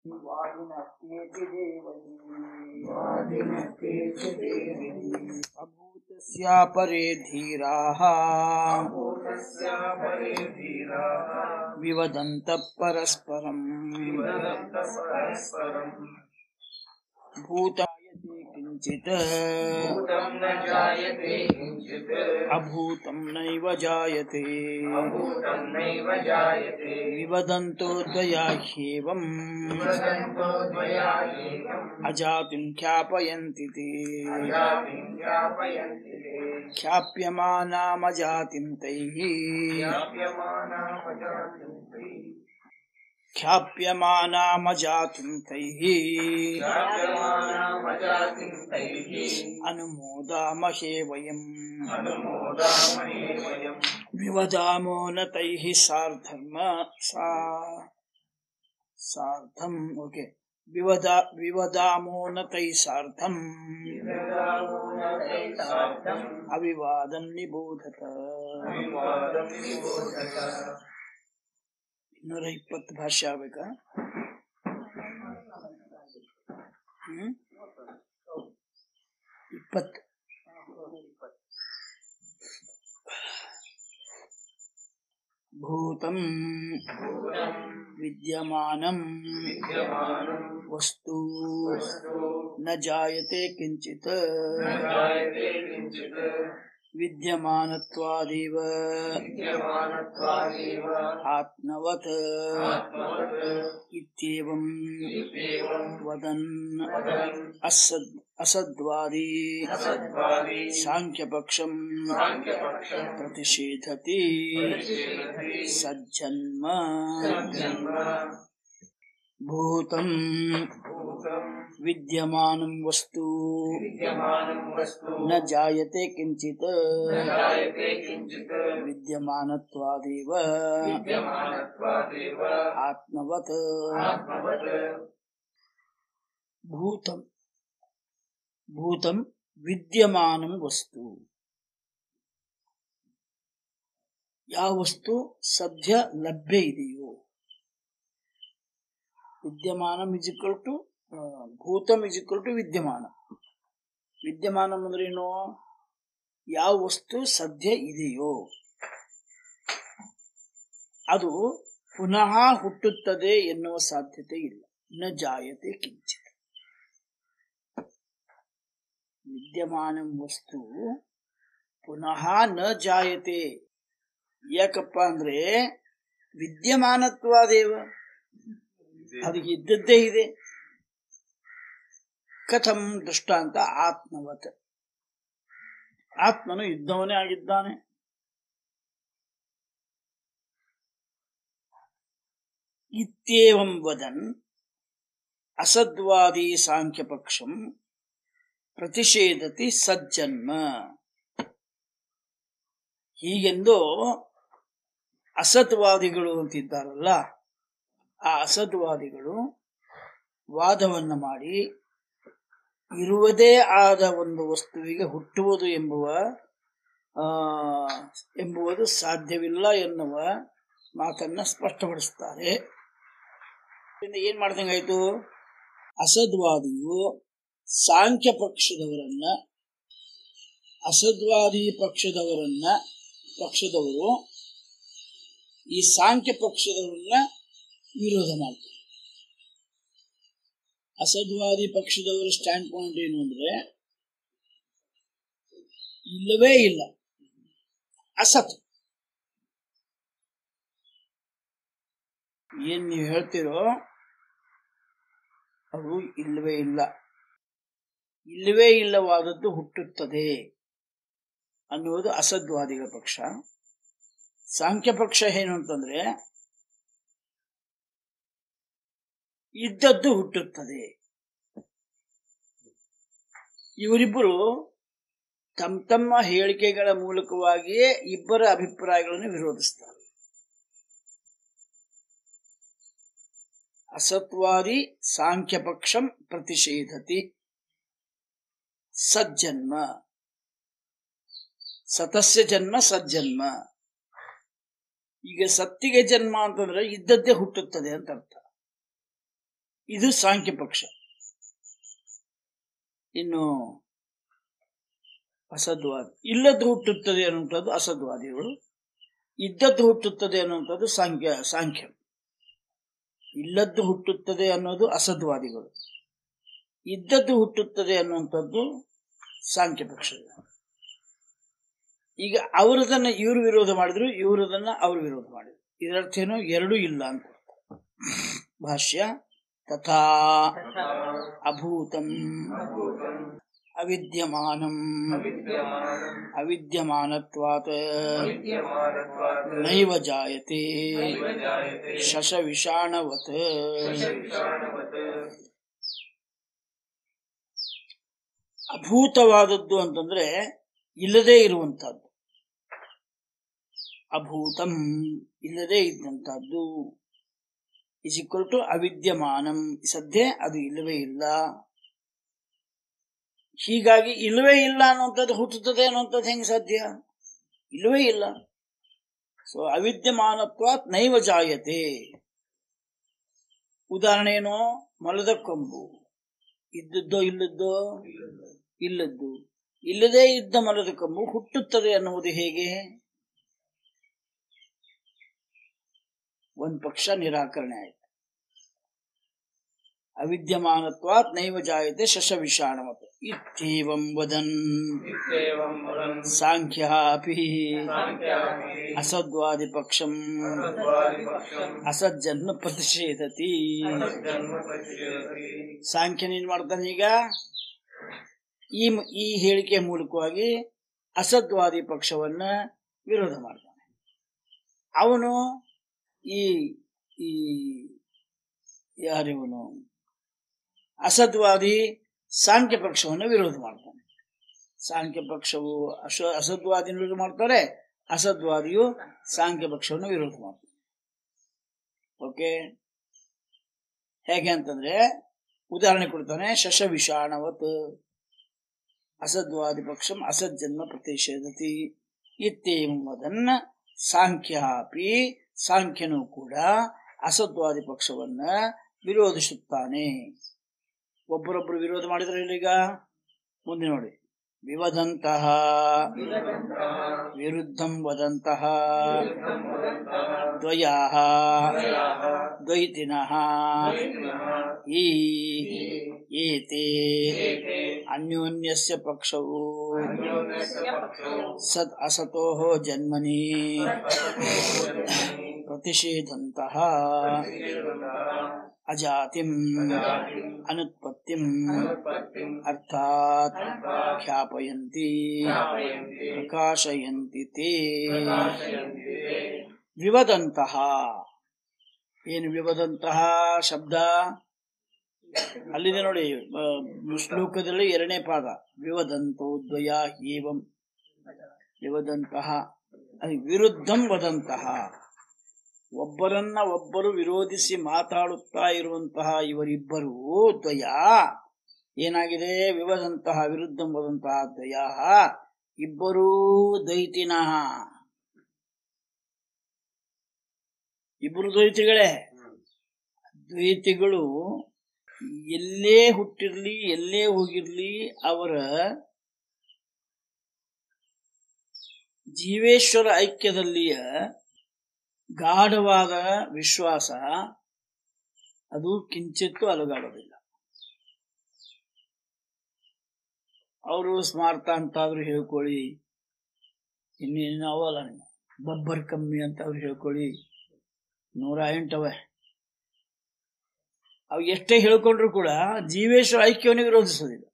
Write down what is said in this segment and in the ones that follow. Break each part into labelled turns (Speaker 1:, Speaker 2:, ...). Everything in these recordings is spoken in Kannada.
Speaker 1: वादिनत्येति देवैः
Speaker 2: वादिनत्येति देवैः
Speaker 1: अभूतस्यापरे धीराः
Speaker 2: भूतस्यापरे धीराः
Speaker 1: विवदन्तः परस्परम्
Speaker 2: विवदन्तः परस्परम्
Speaker 1: भूतायते किञ्चित्
Speaker 2: भूतं न जायते किञ्चित्
Speaker 1: अभूतं नैव जायते
Speaker 2: अभूतं नैव जायते
Speaker 1: विवदन्तो द्वया ह्येवम्
Speaker 2: वदन्तो द्वया एकम्
Speaker 1: अजातिं ख्यापयन्ति ते
Speaker 2: अजातिं ज्ञापयन्ति ते
Speaker 1: ख्याप्यमानामजातिं तैः
Speaker 2: ज्ञाप्यमानामजातिं ते
Speaker 1: ख्याप्यमानामजातिं तैः
Speaker 2: ज्ञाप्यमानामजातिं तैः
Speaker 1: अनुमोदामहे वयम्
Speaker 2: अनुमोदामहे वयम्
Speaker 1: विवदामो न तैः सार्धर्म सा सार्धम् ओके विवदा विवदामो न तैः सार्धम्
Speaker 2: विददामो न तैः सार्धम्
Speaker 1: अविवादं निबोधत
Speaker 2: ಅವಿವಾದಂ ನಿಬೋಧತ
Speaker 1: ಇನ್ನೂರ ಇಪ್ಪತ್ತು ಭಾಷೆ ಆಗ್ಬೇಕಾ ಹ್ಮ್ ಇಪ್ಪತ್ತು ಭೂತಂ
Speaker 2: ಭೂತಂ
Speaker 1: ವಿದ್ಯಮಾನಂ
Speaker 2: ವಿದ್ಯಮಾನಂ
Speaker 1: ವಸ್ತು
Speaker 2: ವಸ್ತು
Speaker 1: ನ ಜಾಯತೆ ಕಿಂಚಿತ್
Speaker 2: ನ ಜಾಯತೆ ಕಿಂಚಿತ್
Speaker 1: ವಿದ್ಯಮಾನತ್ವಾದೇವ
Speaker 2: ವಿದ್ಯಮಾನತ್ವಾದೇವ
Speaker 1: ಆತ್ಮವತ್
Speaker 2: ಆತ್ಮವತ್
Speaker 1: ಇತ್ಯೇವಂ
Speaker 2: ಇತ್ಯೇವಂ
Speaker 1: ವದನ್
Speaker 2: ವದನ್
Speaker 1: ಅಸದ್ ಅಸದ್ವಾದಿ
Speaker 2: ಅಸದ್ವಾದಿ
Speaker 1: ಸಾಂಖ್ಯಪಕ್ಷಂ
Speaker 2: ಸಾಂಖ್ಯಪಕ್ಷಂ
Speaker 1: ಪ್ರತಿಷೇಧತಿ
Speaker 2: ಪ್ರತಿಷೇಧತಿ
Speaker 1: ಸಜ್ಜನ್ಮ
Speaker 2: ಸಜ್ಜನ್ಮ
Speaker 1: ಭೂತಂ
Speaker 2: ಭೂತಂ
Speaker 1: ವಿದ್ಯಮಾನಂ ವಸ್ತು
Speaker 2: ವಿದ್ಯಮಾನಂ ವಸ್ತು
Speaker 1: ನ ಜಾಯತೆ ಕಿಂಚಿತ್
Speaker 2: ನ ಜಾಯತೆ ಕಿಂಚಿತ್
Speaker 1: ವಿದ್ಯಮಾನತ್ವಾದೇವ
Speaker 2: ವಿದ್ಯಮಾನತ್ವಾದೇವ
Speaker 1: ಆತ್ಮವತ್
Speaker 2: ಆತ್ಮವತ್
Speaker 1: ಭೂತಂ ಭೂತಂ ವಿದ್ಯಮಾನಂ ವಸ್ತು ಯಾವ ವಸ್ತು ಸದ್ಯ ಲಭ್ಯ ಇದೆಯೋ ವಿದ್ಯಮಾನಂ ಇಜಿಕಲ್ ಟು ಭೂತಂ ಇಜಿಕಲ್ ಟು ವಿದ್ಯಮಾನ ವಿದ್ಯಮಾನಂ ಅಂದ್ರೇನು ಯಾವ ವಸ್ತು ಸದ್ಯ ಇದೆಯೋ ಅದು ಪುನಃ ಹುಟ್ಟುತ್ತದೆ ಎನ್ನುವ ಸಾಧ್ಯತೆ ಇಲ್ಲ ನ ಜಾಯತೆ ಕಿಂಚಿತ್ ವಿದ್ಯಮಾನಂ ವಸ್ತು ಪುನಃ ನ ಜಾಯತೆ ಯಾಕಪ್ಪ ಅಂದ್ರೆ ವಿದ್ಯಮಾನತ್ವಾದೇವ ಅದು ಇದ್ದದ್ದೇ ಇದೆ ಕಥಂ ದೃಷ್ಟಾಂತ ಆತ್ಮವತ್ ಆತ್ಮನು ಇದ್ದವನೇ ಆಗಿದ್ದಾನೆ ಇತ್ಯೇವಂ ವದನ್ ಅಸದ್ವಾದಿ ಸಾಂಖ್ಯಪಕ್ಷಂ ಪ್ರತಿಷೇಧತಿ ಸಜ್ಜನ್ಮ ಹೀಗೆಂದು ಅಸತ್ವಾದಿಗಳು ಅಂತಿದ್ದಾರಲ್ಲ ಆ ಅಸತ್ವಾದಿಗಳು ವಾದವನ್ನ ಮಾಡಿ ಇರುವುದೇ ಆದ ಒಂದು ವಸ್ತುವಿಗೆ ಹುಟ್ಟುವುದು ಎಂಬುವ ಆ, ಎಂಬುವುದು ಸಾಧ್ಯವಿಲ್ಲ ಎನ್ನುವ ಮಾತನ್ನ ಸ್ಪಷ್ಟಪಡಿಸ್ತಾರೆ ಇದರಿಂದ ಏನ್ ಮಾಡ್ದಂಗಾಯ್ತು ಅಸದ್ವಾದಿಯು ಸಾಂಖ್ಯ ಪಕ್ಷದವರನ್ನ ಅಸದ್ವಾದಿ ಪಕ್ಷದವರನ್ನ ಪಕ್ಷದವರು ಈ ಸಾಂಖ್ಯ ಪಕ್ಷದವರನ್ನ ವಿರೋಧ ಮಾಡ್ತಾರೆ ಅಸದ್ವಾದಿ ಪಕ್ಷದವರ ಸ್ಟ್ಯಾಂಡ್ ಪಾಯಿಂಟ್ ಏನು ಅಂದ್ರೆ ಇಲ್ಲವೇ ಇಲ್ಲ ಅಸತ್ ಏನ್ ನೀವು ಹೇಳ್ತೀರೋ ಅದು ಇಲ್ಲವೇ ಇಲ್ಲ ಇಲ್ಲವೇ ಇಲ್ಲವಾದದ್ದು ಹುಟ್ಟುತ್ತದೆ ಅನ್ನುವುದು ಅಸದ್ವಾದಿಗಳ ಪಕ್ಷ ಸಾಂಖ್ಯ ಪಕ್ಷ ಏನು ಅಂತಂದ್ರೆ ಇದ್ದದ್ದು ಹುಟ್ಟುತ್ತದೆ ಇವರಿಬ್ಬರು ತಮ್ಮ ತಮ್ಮ ಹೇಳಿಕೆಗಳ ಮೂಲಕವಾಗಿಯೇ ಇಬ್ಬರ ಅಭಿಪ್ರಾಯಗಳನ್ನು ವಿರೋಧಿಸ್ತಾರೆ ಅಸತ್ವಾದಿ ಸಾಂಖ್ಯ ಪಕ್ಷಂ ಪ್ರತಿಷೇಧತಿ ಸಜ್ಜನ್ಮ ಸತಸ್ಯ ಜನ್ಮ ಸಜ್ಜನ್ಮ ಈಗ ಸತ್ತಿಗೆ ಜನ್ಮ ಅಂತಂದ್ರೆ ಇದ್ದದ್ದೇ ಹುಟ್ಟುತ್ತದೆ ಅಂತ ಅರ್ಥ ಇದು ಸಾಂಖ್ಯ ಪಕ್ಷ ಇನ್ನು ಅಸದ್ವಾದ ಇಲ್ಲದ್ದು ಹುಟ್ಟುತ್ತದೆ ಅನ್ನುವಂಥದ್ದು ಅಸದ್ವಾದಿಗಳು ಇದ್ದದ್ದು ಹುಟ್ಟುತ್ತದೆ ಅನ್ನುವಂಥದ್ದು ಸಾಂಖ್ಯ ಸಾಂಖ್ಯ ಇಲ್ಲದ್ದು ಹುಟ್ಟುತ್ತದೆ ಅನ್ನೋದು ಅಸದ್ವಾದಿಗಳು ಇದ್ದದ್ದು ಹುಟ್ಟುತ್ತದೆ ಅನ್ನುವಂಥದ್ದು ಸಾಂಖ್ಯ ಪಕ್ಷ ಈಗ ಅವರದನ್ನ ಇವರು ವಿರೋಧ ಮಾಡಿದ್ರು ಇವರದನ್ನ ಅವರು ವಿರೋಧ ಮಾಡಿದ್ರು ಇದರರ್ಥ ಏನು ಎರಡೂ ಇಲ್ಲ ಅಂತ ಭಾಷ್ಯ ತಥಾ ಅಭೂತಂ ಅವಿದ್ಯಮಾನಂ ಅವಿದ್ಯಮಾನತ್ವಾತ್ ನೈವ ಜಾಯತೆ ಶಶ ವಿಷಾಣವತ್ ಅಭೂತವಾದದ್ದು ಅಂತಂದ್ರೆ ಇಲ್ಲದೇ ಇರುವಂತಹದ್ದು ಅಭೂತಂ ಇಲ್ಲದೇ ಇದ್ದಂತಹದ್ದು ಇಸ್ ಈಕ್ವಲ್ ಟು ಅವಿದ್ಯಮಾನಂ ಸದ್ಯ ಅದು ಇಲ್ಲವೇ ಇಲ್ಲ ಹೀಗಾಗಿ ಇಲ್ಲವೇ ಇಲ್ಲ ಅನ್ನುವಂಥದ್ದು ಹುಟ್ಟುತ್ತದೆ ಅನ್ನುವಂಥದ್ದು ಹೆಂಗ್ ಸಾಧ್ಯ ಇಲ್ಲವೇ ಇಲ್ಲ ಸೊ ಅವಿದ್ಯಮಾನತ್ವಾತ್ ನೈವ ಜಾಯತೆ ಉದಾಹರಣೆ ಏನು ಮಲದ ಕೊಂಬು ಇದ್ದದ್ದೋ ಇಲ್ಲದ್ದೋ ಇಲ್ಲದ್ದು ಇಲ್ಲದೇ ಇದ್ದ ಮಲದ ಕೊಂಬು ಹುಟ್ಟುತ್ತದೆ ಅನ್ನುವುದು ಹೇಗೆ ಒಂದು ಪಕ್ಷ ನಿರಾಕರಣೆ ಆಯ್ತು ಅವಿದ್ಯಮಾನತ್ವಾತ್ ನೈವ ಜಾಯತೆ ಶಶ ವಿಷಾಣವತ್ ಇತ್ಯೇವಂ ವದನ್
Speaker 2: इत्येवं वदन्
Speaker 1: ಸಾಂಖ್ಯ ಅಪಿ
Speaker 2: साङ्ख्यापि
Speaker 1: ಅಸದ್ವಾದಿ ಪಕ್ಷಂ
Speaker 2: असद्वादिपक्षम्
Speaker 1: ಅಸಜ್ಜನ್ನು ಪ್ರತಿಷೇಧತಿ
Speaker 2: जन्म पश्यति
Speaker 1: ಸಾಂಖ್ಯನ ಏನ್ ಮಾಡ್ತಾನೆ ಈಗ ಈ ಮ- ಈ ಹೇಳಿಕೆ ಮೂಲಕವಾಗಿ ಅಸದ್ವಾದಿ ಪಕ್ಷವನ್ನ ವಿರೋಧ ಮಾಡ್ತಾನೆ ಅವನು ಈ ಈ ಯಾರಿವನು ಅಸದ್ವಾದಿ ಸಾಂಖ್ಯ ಪಕ್ಷವನ್ನು ವಿರೋಧ ಮಾಡ್ತಾನೆ ಸಾಂಖ್ಯ ಪಕ್ಷವು ಅಶ ಅಸದ್ವಾದಿ ವಿರೋಧ ಮಾಡ್ತಾರೆ ಅಸದ್ವಾದಿಯು ಸಾಂಖ್ಯ ಪಕ್ಷವನ್ನು ವಿರೋಧ ಮಾಡ್ತಾನೆ ಓಕೆ ಹೇಗೆ ಅಂತಂದ್ರೆ ಉದಾಹರಣೆ ಕೊಡ್ತಾನೆ ಶಶ ವಿಷಾಣವತ್ ಅಸದ್ವಾದಿ ಪಕ್ಷಂ ಅಸಜ್ಜನ್ಮ ಪ್ರತಿಷೇಧತಿ ಇತ್ಯೇವಂ ವದನ್ನ ಸಾಂಖ್ಯ ಅಪಿ ಸಾಂಖ್ಯನು ಕೂಡ ಅಸದ್ವಾದಿ ಪಕ್ಷವನ್ನ ವಿರೋಧಿಸುತ್ತಾನೆ ಒಬ್ಬರೊಬ್ಬರು ವಿರೋಧ ಮಾಡಿದ್ರೆ ಈಗ ಮುಂದೆ ನೋಡಿ ವಿವದಂತಹ ವಿರುದ್ಧಂ ವದಂತಹ ದ್ವಯಾ ದ್ವೈತಿನಃ ಈ ಏತೆ ಅನ್ಯೋನ್ಯಸ್ಯ ಪಕ್ಷವು ಸದ್ ಅಸತೋ ಜನ್ಮನಿ ಪ್ರತಿಷೇಧಂತಹ ಅಜಾತಿಂ ಅನುತ್ಪತ್ತಿಂ ಅರ್ಥಾತ್ ಖ್ಯಾಪಯಂತಿ ಪ್ರಕಾಶಯಂತಿ ತೇ ವಿವದಂತಹ ಏನು ವಿವದಂತಹ ಶಬ್ದ ಅಲ್ಲಿದೆ ನೋಡಿ ಆ, ಶ್ಲೋಕದಲ್ಲಿ ಎರಡನೇ ಪಾದ ವಿವದಂತೋ ದ್ವಯ ಏವಂ ವಿವದಂತಹ ಅದು ವಿರುದ್ಧಂ ವದಂತಹ ಒಬ್ಬರನ್ನ ಒಬ್ಬರು ವಿರೋಧಿಸಿ ಮಾತಾಡುತ್ತಾ ಇರುವಂತಹ ಇವರಿಬ್ಬರು ದ್ವಯ ಏನಾಗಿದೆ ವಿವದಂತಹ ವಿರುದ್ಧಂ ವದಂತಹ ದ್ವಯ ಇಬ್ಬರೂ ದ್ವೈತಿನಃ ಇಬ್ಬರು ದ್ವೈತಿಗಳೇ ದ್ವೈತಿಗಳು ಎಲ್ಲೇ ಹುಟ್ಟಿರ್ಲಿ ಎಲ್ಲೇ ಹೋಗಿರ್ಲಿ ಅವರ ಜೀವೇಶ್ವರ ಐಕ್ಯದಲ್ಲಿಯ ಗಾಢವಾದ ವಿಶ್ವಾಸ ಅದು ಕಿಂಚಿತ್ತೂ ಅಲುಗಾಡೋದಿಲ್ಲ ಅವರು ಸ್ಮಾರ್ಥ ಅಂತಾದ್ರೂ ಹೇಳ್ಕೊಳ್ಳಿ ಇನ್ನೇನು ಅವಲ್ಲ ನೀವು ಬಬ್ಬರ್ ಕಮ್ಮಿ ಅಂತ ಅವ್ರು ಹೇಳ್ಕೊಳ್ಳಿ ನೂರ ಎಂಟವೆ ಅವು ಎಷ್ಟೇ ಹೇಳ್ಕೊಂಡ್ರು ಕೂಡ ಜೀವೇಶ್ವರ ಐಕ್ಯವನ್ನು ವಿರೋಧಿಸೋದಿಲ್ಲ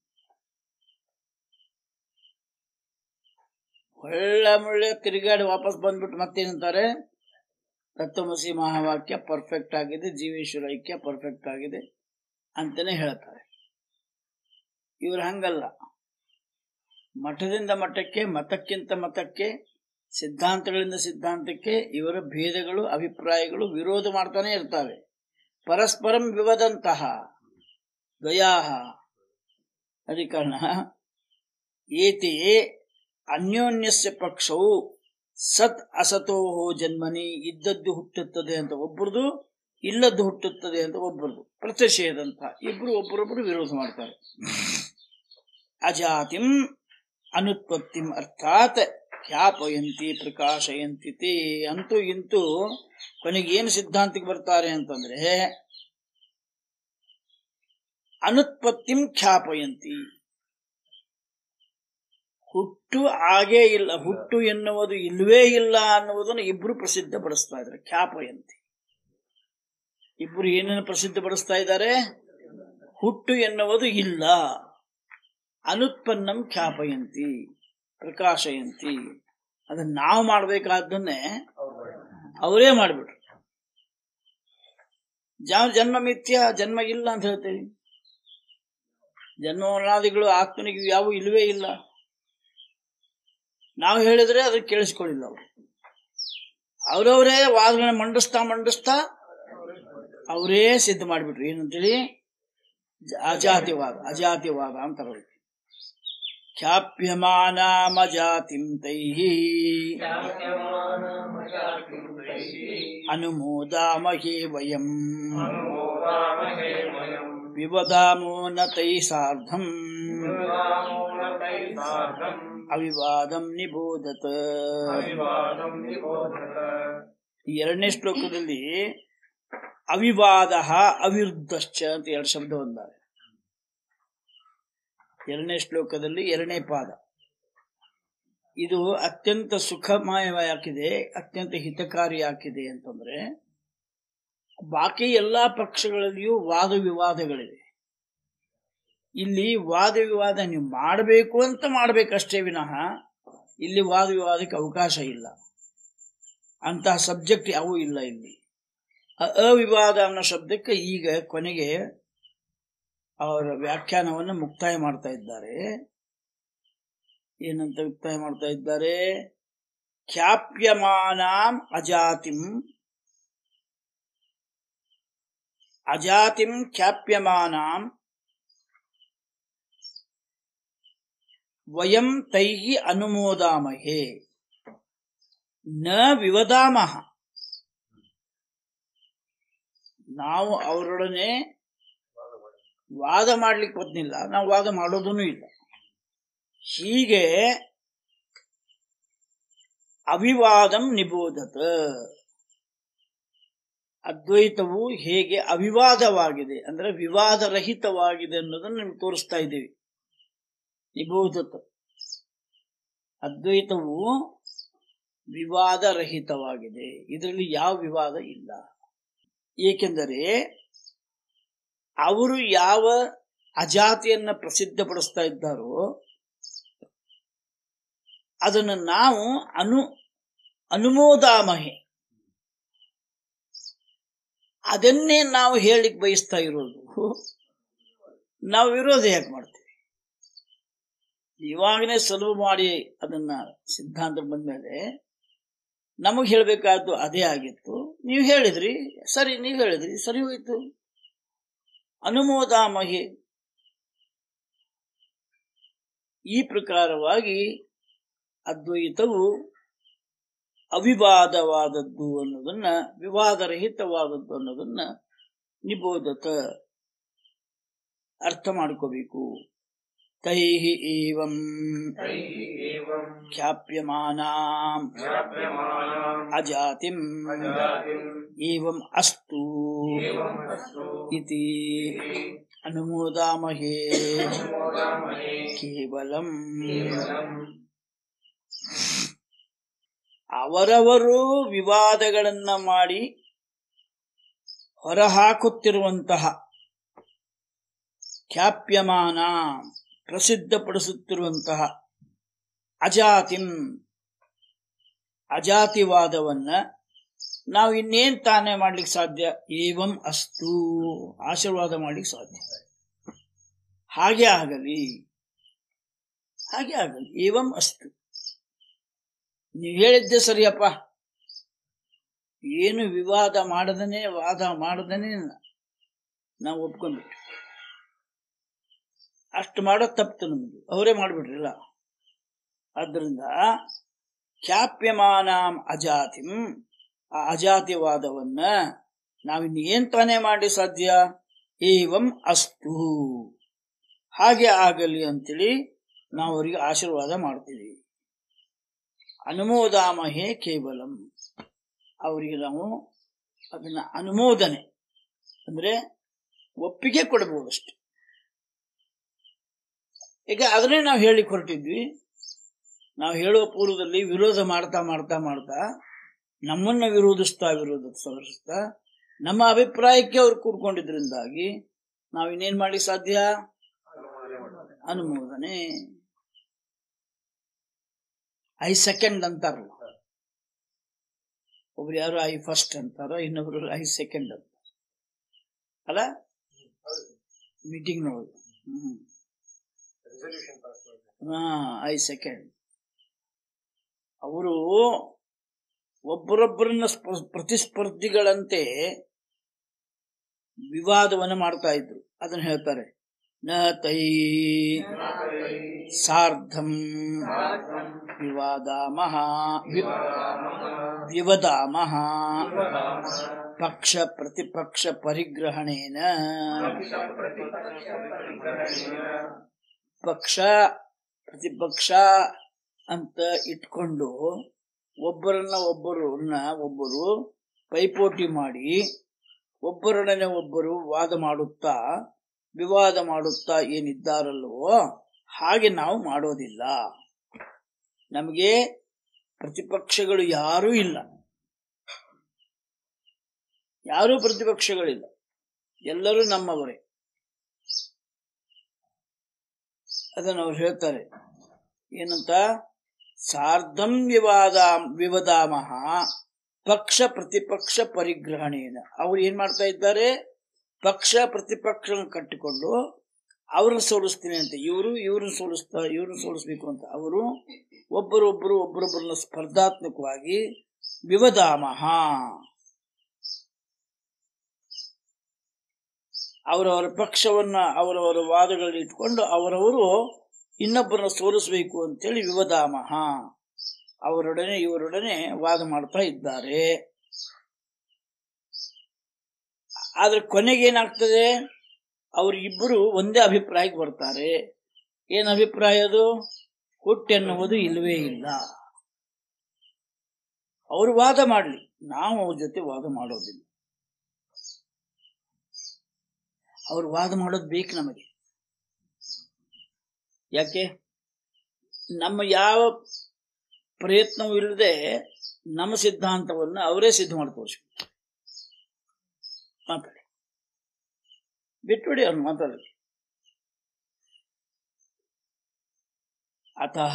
Speaker 1: ಒಳ್ಳೆ ಮುಳ್ಳೆ ತಿರುಗಾಡಿ ವಾಪಸ್ ಬಂದ್ಬಿಟ್ಟು ಮತ್ತೇನಂತಾರೆ ತತ್ವಮಸಿ ಮಹಾವಾಕ್ಯ ಪರ್ಫೆಕ್ಟ್ ಆಗಿದೆ ಜೀವೇಶ್ವರ ಐಕ್ಯ ಪರ್ಫೆಕ್ಟ್ ಆಗಿದೆ ಅಂತಾನೆ ಹೇಳ್ತಾರೆ ಇವ್ರು ಹಂಗಲ್ಲ ಮಠದಿಂದ ಮಠಕ್ಕೆ ಮತಕ್ಕಿಂತ ಮತಕ್ಕೆ ಸಿದ್ಧಾಂತಗಳಿಂದ ಸಿದ್ಧಾಂತಕ್ಕೆ ಇವರ ಭೇದಗಳು ಅಭಿಪ್ರಾಯಗಳು ವಿರೋಧ ಮಾಡ್ತಾನೆ ಇರ್ತವೆ ಪರಸ್ಪರಂ ವಿವದಂತಹ ದ್ವಯಾಹ ಅದಿ ಕಾರಣ ಏತೆ ಅನ್ಯೋನ್ಯಸ್ಯ ಪಕ್ಷವು ಸತ್ ಅಸತೋ ಜನ್ಮನಿ ಇದ್ದದ್ದು ಹುಟ್ಟುತ್ತದೆ ಅಂತ ಒಬ್ಬರದು ಇಲ್ಲದ್ದು ಹುಟ್ಟುತ್ತದೆ ಅಂತ ಒಬ್ಬರದು ಪ್ರತಿಷೇಧಂತ ಇಬ್ರು ಒಬ್ಬರೊಬ್ಬರು ವಿರೋಧ ಮಾಡ್ತಾರೆ ಅಜಾತಿಂ ಅನುತ್ಪತ್ತಿಂ ಅರ್ಥಾತ್ ಖ್ಯಾಪಯಂತಿ ಪ್ರಕಾಶಯಂತಿ ತೇ ಅಂತೂ ಇಂತೂ ಕೊನೆಗೆ ಏನು ಸಿದ್ಧಾಂತಕ್ಕೆ ಬರ್ತಾರೆ ಅಂತಂದ್ರೆ ಅನುತ್ಪತ್ತಿಂ ಖ್ಯಾಪಯಂತಿ ಹುಟ್ಟು ಆಗೇ ಇಲ್ಲ ಹುಟ್ಟು ಎನ್ನುವುದು ಇಲ್ಲವೇ ಇಲ್ಲ ಅನ್ನುವುದನ್ನು ಇಬ್ರು ಪ್ರಸಿದ್ಧಪಡಿಸ್ತಾ ಇದ್ದಾರೆ ಖ್ಯಾಪಯಂತಿ ಇಬ್ರು ಏನನ್ನು ಪ್ರಸಿದ್ಧಪಡಿಸ್ತಾ ಇದ್ದಾರೆ ಹುಟ್ಟು ಎನ್ನುವುದು ಇಲ್ಲ ಅನುತ್ಪನ್ನಂ ಖ್ಯಾಪಯಂತಿ ಪ್ರಕಾಶಯಂತಿ ಅದನ್ನ ನಾವು ಮಾಡಬೇಕಾದ್ದನ್ನೇ ಅವರೇ ಮಾಡಿಬಿಟ್ರು ಜ- ಜನ್ಮ ಮಿಥ್ಯ ಜನ್ಮ ಇಲ್ಲ ಅಂತ ಹೇಳ್ತೇವೆ ಜನ್ಮವನಾದಿಗಳು ಆತ್ಮನಿಗೆ ಯಾವ ಇಲ್ಲವೇ ಇಲ್ಲ ನಾವು ಹೇಳಿದ್ರೆ ಅದಕ್ಕೆ ಕೇಳಿಸ್ಕೊಳ್ಳಿಲ್ಲ ಅವರು ಅವರವರೇ ವಾದಗಳನ್ನ ಮಂಡಿಸ್ತಾ ಮಂಡಿಸ್ತಾ ಅವರೇ ಸಿದ್ಧ ಮಾಡಿಬಿಟ್ರು ಏನಂತೇಳಿ ಜ- ಅಜಾತಿವಾದ ಅಜಾತಿವಾದ ಅಂತಾರೆ ಅದಕ್ಕೆ. ಖ್ಯಾಪ್ಯಮಾನಾಮಜಾತಿಂ ತೈಹಿ ಅನುಮೋದಾಮಹೇ ವಯಂ
Speaker 2: अनुमोदामहे वयम्
Speaker 1: ವಿವದಾಮೋ ನ ತೈ ಸಾರ್ಧಂ
Speaker 2: सार्धम्
Speaker 1: ಅವಿವಾದಂ ನಿಬೋಧತ
Speaker 2: अविवादम् निबोधत
Speaker 1: ಈ ಎರಡನೇ ಶ್ಲೋಕದಲ್ಲಿ ಅವಿವಾದ ಅವಿರುದ್ಧಶ್ಚ ಅಂತ ಎರಡು ಶಬ್ದ ಬಂದಾವೆ ಎರಡನೇ ಶ್ಲೋಕದಲ್ಲಿ ಎರಡನೇ ಪಾದ ಇದು ಅತ್ಯಂತ ಸುಖಮಯವಾಗಿದೆ ಅತ್ಯಂತ ಹಿತಕಾರಿಯಾಗಿದೆ ಅಂತಂದ್ರೆ ಬಾಕಿ ಎಲ್ಲಾ ಪಕ್ಷಗಳಲ್ಲಿಯೂ ವಾದ ವಿವಾದಗಳಿವೆ ಇಲ್ಲಿ ವಾದ ವಿವಾದ ನೀವು ಮಾಡಬೇಕು ಅಂತ ಮಾಡಬೇಕಷ್ಟೇ ವಿನಃ ಇಲ್ಲಿ ವಾದ ವಿವಾದಕ್ಕೆ ಅವಕಾಶ ಇಲ್ಲ ಅಂತಹ ಸಬ್ಜೆಕ್ಟ್ ಯಾವೂ ಇಲ್ಲ ಇಲ್ಲಿ ಅ- ಅವಿವಾದ ಅನ್ನೋ ಶಬ್ದಕ್ಕೆ ಈಗ ಕೊನೆಗೆ ಅವರ ವ್ಯಾಖ್ಯಾನವನ್ನು ಮುಕ್ತಾಯ ಮಾಡ್ತಾ ಇದ್ದಾರೆ ಏನಂತ ಮುಕ್ತಾಯ ಮಾಡ್ತಾ ಇದ್ದಾರೆ ಖ್ಯಾಪ್ಯಮಾನಾಂ ಅಜಾತಿಂ ಅಜಾತಿಂ ಖ್ಯಾಪ್ಯಮಾನಾಂ ವಯಂ ತೈಹಿ ಅನುಮೋದಾಮಹೇ ನ ವಿವದಾಮಹ ನಾವು ಅವರೊಡನೆ ವಾದ ಮಾಡ್ಲಿಕ್ಕೆ ಬದ್ನಿಲ್ಲ ನಾವು ವಾದ ಮಾಡೋದೂ ಇಲ್ಲ ಹೀಗೆ ಅವಿವಾದಂ ನಿಬೋಧತ ಅದ್ವೈತವು ಹೇಗೆ ಅವಿವಾದವಾಗಿದೆ ಅಂದ್ರೆ ವಿವಾದರಹಿತವಾಗಿದೆ ಅನ್ನೋದನ್ನು ನಿಮ್ಗೆ ತೋರಿಸ್ತಾ ಇದ್ದೀವಿ ನಿಬೋಧತ ಅದ್ವೈತವು ವಿವಾದರಹಿತವಾಗಿದೆ ಇದರಲ್ಲಿ ಯಾವ ವಿವಾದ ಇಲ್ಲ ಏಕೆಂದರೆ ಅವರು ಯಾವ ಅಜಾತಿಯನ್ನ ಪ್ರಸಿದ್ಧಪಡಿಸ್ತಾ ಇದ್ದಾರೋ ಅದನ್ನು ನಾವು ಅನು ಅನುಮೋದಾಮಹೆ ಅದನ್ನೇ ನಾವು ಹೇಳಿಕ್ ಬಯಸ್ತಾ ಇರೋದು ನಾವು ವಿರೋಧ ಯಾಕೆ ಮಾಡ್ತೀವಿ ಇವಾಗನೇ ಸುಲಭ ಮಾಡಿ ಅದನ್ನ ಸಿದ್ಧಾಂತ ಬಂದ್ಮೇಲೆ ನಮಗ್ ಹೇಳ್ಬೇಕಾದ್ದು ಅದೇ ಆಗಿತ್ತು ನೀವು ಹೇಳಿದ್ರಿ ಸರಿ ನೀವು ಹೇಳಿದ್ರಿ ಸರಿ ಹೋಯ್ತು ಅನುಮೋದಾಮಹೆ ಈ ಪ್ರಕಾರವಾಗಿ ಅದ್ವೈತವು ಅವಿವಾದವಾದದ್ದು ಅನ್ನೋದನ್ನ ವಿವಾದರಹಿತವಾದದ್ದು ಅನ್ನೋದನ್ನ ನಿಬೋಧತ ಅರ್ಥ ಮಾಡ್ಕೋಬೇಕು ತೈಹಿ ಏವಂ
Speaker 2: तैः एवम्
Speaker 1: ಖ್ಯಾಪ್ಯಮಾನಾಂ
Speaker 2: ज्ञाप्यमानाम्
Speaker 1: ಅಜಾತಿಂ
Speaker 2: अजातिम्
Speaker 1: ಏವಂ ಅಸ್ತು
Speaker 2: एवम् अस्तु
Speaker 1: ಇತಿ ಅನುಮೋದಾಮಹೇ
Speaker 2: अनुमोदामहे
Speaker 1: ಕೇವಲಂ
Speaker 2: केवलम्
Speaker 1: ಅವರವರು ವಿವಾದಗಳನ್ನ ಮಾಡಿ ಹೊರಹಾಕುತ್ತಿರುವಂತಹ ಖ್ಯಾಪ್ಯಮಾನ ಪ್ರಸಿದ್ಧಪಡಿಸುತ್ತಿರುವಂತಹ ಅಜಾತಿಂ ಅಜಾತಿವಾದವನ್ನ ನಾವು ಇನ್ನೇನ್ ತಾನೇ ಮಾಡ್ಲಿಕ್ಕೆ ಸಾಧ್ಯ ಏವಂ ಅಸ್ತು ಆಶೀರ್ವಾದ ಮಾಡ್ಲಿಕ್ಕೆ ಸಾಧ್ಯ ಹಾಗೆ ಆಗಲಿ ಹಾಗೆ ಆಗಲಿ ಏವಂ ಅಸ್ತು ನೀವು ಹೇಳಿದ್ದೆ ಸರಿಯಪ್ಪ ಏನು ವಿವಾದ ಮಾಡದನೆ ವಾದ ಮಾಡದನೆ ನಾವು ಒಪ್ಕೊಂಡ್ಬಿಟ್ಟು ಅಷ್ಟು ಮಾಡೋದು ತಪ್ಪಿತು ನಮಗೆ ಅವರೇ ಮಾಡಿಬಿಟ್ರಿಲ್ಲ ಆದ್ದರಿಂದ ಖ್ಯಾಪ್ಯಮಾನಾಂ ಅಜಾತಿಂ ಆ ಅಜಾತಿವಾದವನ್ನ ನಾವಿನ್ನು ಏನ್ ತಾನೇ ಮಾಡಿ ಸಾಧ್ಯ ಏವಂ ಅಸ್ತು ಹಾಗೆ ಆಗಲಿ ಅಂತೇಳಿ ನಾವು ಅವರಿಗೆ ಆಶೀರ್ವಾದ ಮಾಡ್ತೀವಿ ಅನುಮೋದಾಮಹೇ ಕೇವಲಂ ಅವರಿಗೆ ನಾವು ಅದನ್ನ ಅನುಮೋದನೆ ಅಂದ್ರೆ ಒಪ್ಪಿಗೆ ಕೊಡಬಹುದಷ್ಟೆ ಈಗ ಅದನ್ನೇ ನಾವು ಹೇಳಿ ಹೊರಟಿದ್ವಿ ನಾವು ಹೇಳುವ ಪೂರ್ವದಲ್ಲಿ ವಿರೋಧ ಮಾಡ್ತಾ ಮಾಡ್ತಾ ಮಾಡ್ತಾ ನಮ್ಮನ್ನ ವಿರೋಧಿಸ್ತಾ ವಿರೋಧಿಸ್ತಾ ನಮ್ಮ ಅಭಿಪ್ರಾಯಕ್ಕೆ ಅವ್ರು ಕೂಡ್ಕೊಂಡಿದ್ರಿಂದಾಗಿ ನಾವು ಇನ್ನೇನ್ ಮಾಡಿ ಸಾಧ್ಯ ಅನುಮೋದನೆ ಐ ಸೆಕೆಂಡ್ ಅಂತಾರಲ್ಲ ಒಬ್ರು ಯಾರು ಐ ಫಸ್ಟ್ ಅಂತಾರ ಇನ್ನೊಬ್ರು ಐ ಸೆಕೆಂಡ್ ಅಂತ ಅಲ್ಲ ಮೀಟಿಂಗ್ ನೋಡು ಹ್ಮ್ ಹಾ ಐ ಸೆಕೆಂಡ್ ಅವರು ಒಬ್ಬರೊಬ್ಬರನ್ನ ಸ್ಪ- ಪ್ರತಿಸ್ಪರ್ಧಿಗಳಂತೆ ವಿವಾದವನ್ನು ಮಾಡ್ತಾ ಇದ್ರು ಅದನ್ನ ಹೇಳ್ತಾರೆ ನ ತೈ ಸಾರ್ಧಂ ವಿವಾದಾಮಹ ವಿ- ವಿವದಾಮಹ ಪಕ್ಷ ಪ್ರತಿಪಕ್ಷ ಪರಿಗ್ರಹಣೇನ ಪಕ್ಷ ಪ್ರತಿಪಕ್ಷ ಅಂತ ಇಟ್ಕೊಂಡು ಒಬ್ಬರನ್ನ ಒಬ್ಬರನ್ನ ಒಬ್ಬರು ಪೈಪೋಟಿ ಮಾಡಿ ಒಬ್ಬರೊಡನೆ ಒಬ್ಬರು ವಾದ ಮಾಡುತ್ತಾ ವಿವಾದ ಮಾಡುತ್ತಾ ಏನಿದ್ದಾರಲ್ವೋ ಹಾಗೆ ನಾವು ಮಾಡೋದಿಲ್ಲ ನಮಗೆ ಪ್ರತಿಪಕ್ಷಗಳು ಯಾರೂ ಇಲ್ಲ ಯಾರೂ ಪ್ರತಿಪಕ್ಷಗಳಿಲ್ಲ ಎಲ್ಲರೂ ನಮ್ಮವರೇ ಅದನ್ನು ಅವ್ರು ಹೇಳ್ತಾರೆ ಏನಂತ ಸಾರ್ಧಂ ವಿವಾದ ವಿವದಾಮಹ ಪಕ್ಷ ಪ್ರತಿಪಕ್ಷ ಪರಿಗ್ರಹಣೇನ ಅವ್ರು ಏನ್ ಮಾಡ್ತಾ ಇದ್ದಾರೆ ಪಕ್ಷ ಪ್ರತಿಪಕ್ಷ ಕಟ್ಟಿಕೊಂಡು ಅವ್ರನ್ನ ಸೋಲಿಸ್ತೀನಿ ಅಂತ ಇವರು ಇವ್ರನ್ನ ಸೋಲಿಸ್ತಾ ಇವ್ರನ್ನ ಸೋಲಿಸ್ಬೇಕು ಅಂತ ಅವರು ಒಬ್ಬರೊಬ್ಬರು ಒಬ್ಬರೊಬ್ಬರನ್ನ ಸ್ಪರ್ಧಾತ್ಮಕವಾಗಿ ವಿವದಾಮಹ ಅವರವರ ಪಕ್ಷವನ್ನ ಅವರವರ ವಾದಗಳನ್ನ ಇಟ್ಕೊಂಡು ಅವರವರು ಇನ್ನೊಬ್ಬರನ್ನ ಸೋಲಿಸಬೇಕು ಅಂತೇಳಿ ವಿವದಾಮಹ ಅವರೊಡನೆ ಇವರೊಡನೆ ವಾದ ಮಾಡ್ತಾ ಇದ್ದಾರೆ ಆದ್ರೆ ಕೊನೆಗೆ ಏನಾಗ್ತದೆ ಅವರಿಬ್ಬರು ಒಂದೇ ಅಭಿಪ್ರಾಯಕ್ಕೆ ಬರ್ತಾರೆ ಏನ್ ಅಭಿಪ್ರಾಯ ಅದು ಹುಟ್ಟೆನ್ನುವುದು ಇಲ್ಲವೇ ಇಲ್ಲ ಅವರು ವಾದ ಮಾಡಲಿ ನಾವು ಅವ್ರ ಜೊತೆ ವಾದ ಮಾಡೋದಿಲ್ಲ ಅವ್ರು ವಾದ ಮಾಡೋದು ಬೇಕು ನಮಗೆ ಯಾಕೆ ನಮ್ಮ ಯಾವ ಪ್ರಯತ್ನವೂ ಇಲ್ಲದೆ ನಮ್ಮ ಸಿದ್ಧಾಂತವನ್ನು ಅವರೇ ಸಿದ್ಧ ಮಾಡಿ ತೋರಿಸ್ಬೇಕು ಮಾತಾಡಿ ಬಿಟ್ಬಿಡಿ ಅವ್ನು ಮಾತಾಡಲಿ ಅತಃ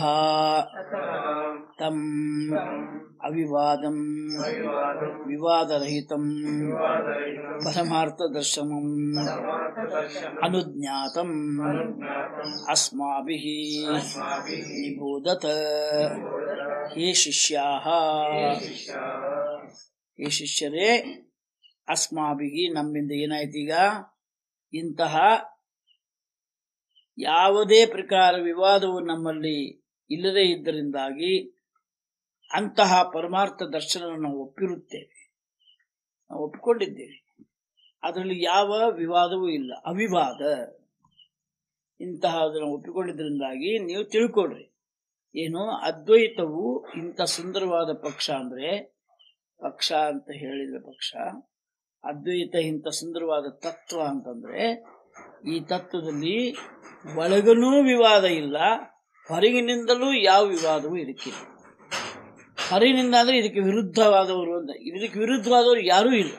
Speaker 1: ತಂ ಅವಿವಾದಂ ವಿವಾದರಹಿತಂ ಪರಮಾರ್ಥ ದರ್ಶನಂ ಅನುಜ್ಞಾತಂ ಅಸ್ಮಾಭಿಃ ನಿಬೋಧತ ಹೇ ಶಿಷ್ಯಾಃ ಹೇ ಶಿಷ್ಯರೇ ಅಸ್ಮಾಭಿಗಿ ನಮ್ಮಿಂದ ಏನಾಯ್ತೀಗ ಇಂತಹ ಯಾವುದೇ ಪ್ರಕಾರ ವಿವಾದವು ನಮ್ಮಲ್ಲಿ ಇಲ್ಲದೇ ಇದ್ದರಿಂದಾಗಿ ಅಂತಹ ಪರಮಾರ್ಥ ದರ್ಶನ ನಾವು ಒಪ್ಪಿರುತ್ತೇವೆ ನಾವು ಒಪ್ಪಿಕೊಂಡಿದ್ದೇವೆ ಅದರಲ್ಲಿ ಯಾವ ವಿವಾದವೂ ಇಲ್ಲ ಅವಿವಾದ ಇಂತಹ ಅದನ್ನು ಒಪ್ಪಿಕೊಂಡಿದ್ದರಿಂದಾಗಿ ನೀವು ತಿಳ್ಕೊಳ್ರಿ ಏನು ಅದ್ವೈತವು ಇಂಥ ಸುಂದರವಾದ ಪಕ್ಷ ಅಂದ್ರೆ ಪಕ್ಷ ಅಂತ ಹೇಳಿದ್ರೆ ಪಕ್ಷ ಅದ್ವೈತ ಇಂಥ ಸುಂದರವಾದ ತತ್ವ ಅಂತಂದ್ರೆ ಈ ತತ್ವದಲ್ಲಿ ಒಳಗನೂ ವಿವಾದ ಇಲ್ಲ ಹೊರಗಿನಿಂದಲೂ ಯಾವ ವಿವಾದವೂ ಇದಕ್ಕಿಲ್ಲ ಹೊರಗಿನಿಂದ ಅಂದ್ರೆ ಇದಕ್ಕೆ ವಿರುದ್ಧವಾದವರು ಅಂತ ಇದಕ್ಕೆ ವಿರುದ್ಧವಾದವರು ಯಾರೂ ಇಲ್ಲ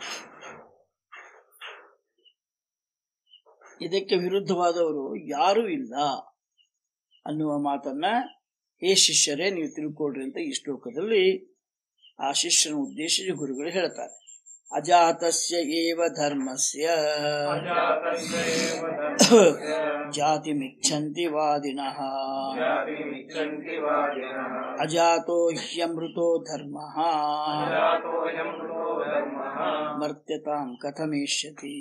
Speaker 1: ಇದಕ್ಕೆ ವಿರುದ್ಧವಾದವರು ಯಾರೂ ಇಲ್ಲ ಅನ್ನುವ ಮಾತನ್ನ ಹೇ ಶಿಷ್ಯರೇ ನೀವು ತಿಳ್ಕೊಳ್ರಿ ಅಂತ ಈ ಶ್ಲೋಕದಲ್ಲಿ ಆ ಶಿಷ್ಯನ ಉದ್ದೇಶಿಸಿ ಗುರುಗಳು ಹೇಳ್ತಾರೆ ಅಜಾತಸ್ಯ ಏವ ಧರ್ಮಸ್ಯ ಜಾತಿಮಿಚ್ಛಂತಿ ವಾದಿನಃ ಅಜಾತೋ ಹ್ಯಮೃತೋ ಧರ್ಮ ಮರ್ತ್ಯತಾಂ ಕಥಮೇಷ್ಯತಿ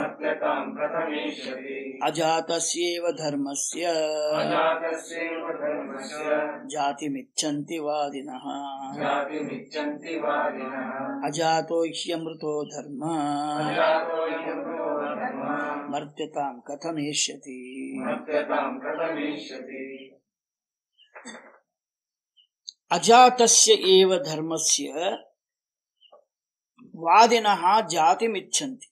Speaker 1: ಅಜಾತಸ್ಯೇವ ಧರ್ಮಸ್ಯ ಜಾತಿಮಿಚ್ಛಂತಿ ವಾದಿನಃ
Speaker 2: ಜಾತಿಮಿಚ್ಚಂತಿ ವಾದಿನಃ
Speaker 1: ಅಜಾತೋ ಹ್ಯಮೃತೋ ಧರ್ಮ
Speaker 2: ಅಜಾತೋ ಯಮೋ ಧರ್ಮ
Speaker 1: ಮರ್ತ್ಯತಾಂ ಕಥಮೇಷ್ಯತಿ
Speaker 2: ಮರ್ತ್ಯತಾಂ ಕಥಮೇಷ್ಯತಿ
Speaker 1: ಅಜಾತಸ್ಯ ಏವ ಧರ್ಮಸ್ಯ ವಾದಿನಃ ಜಾತಿಮಿಚ್ಛಂತಿ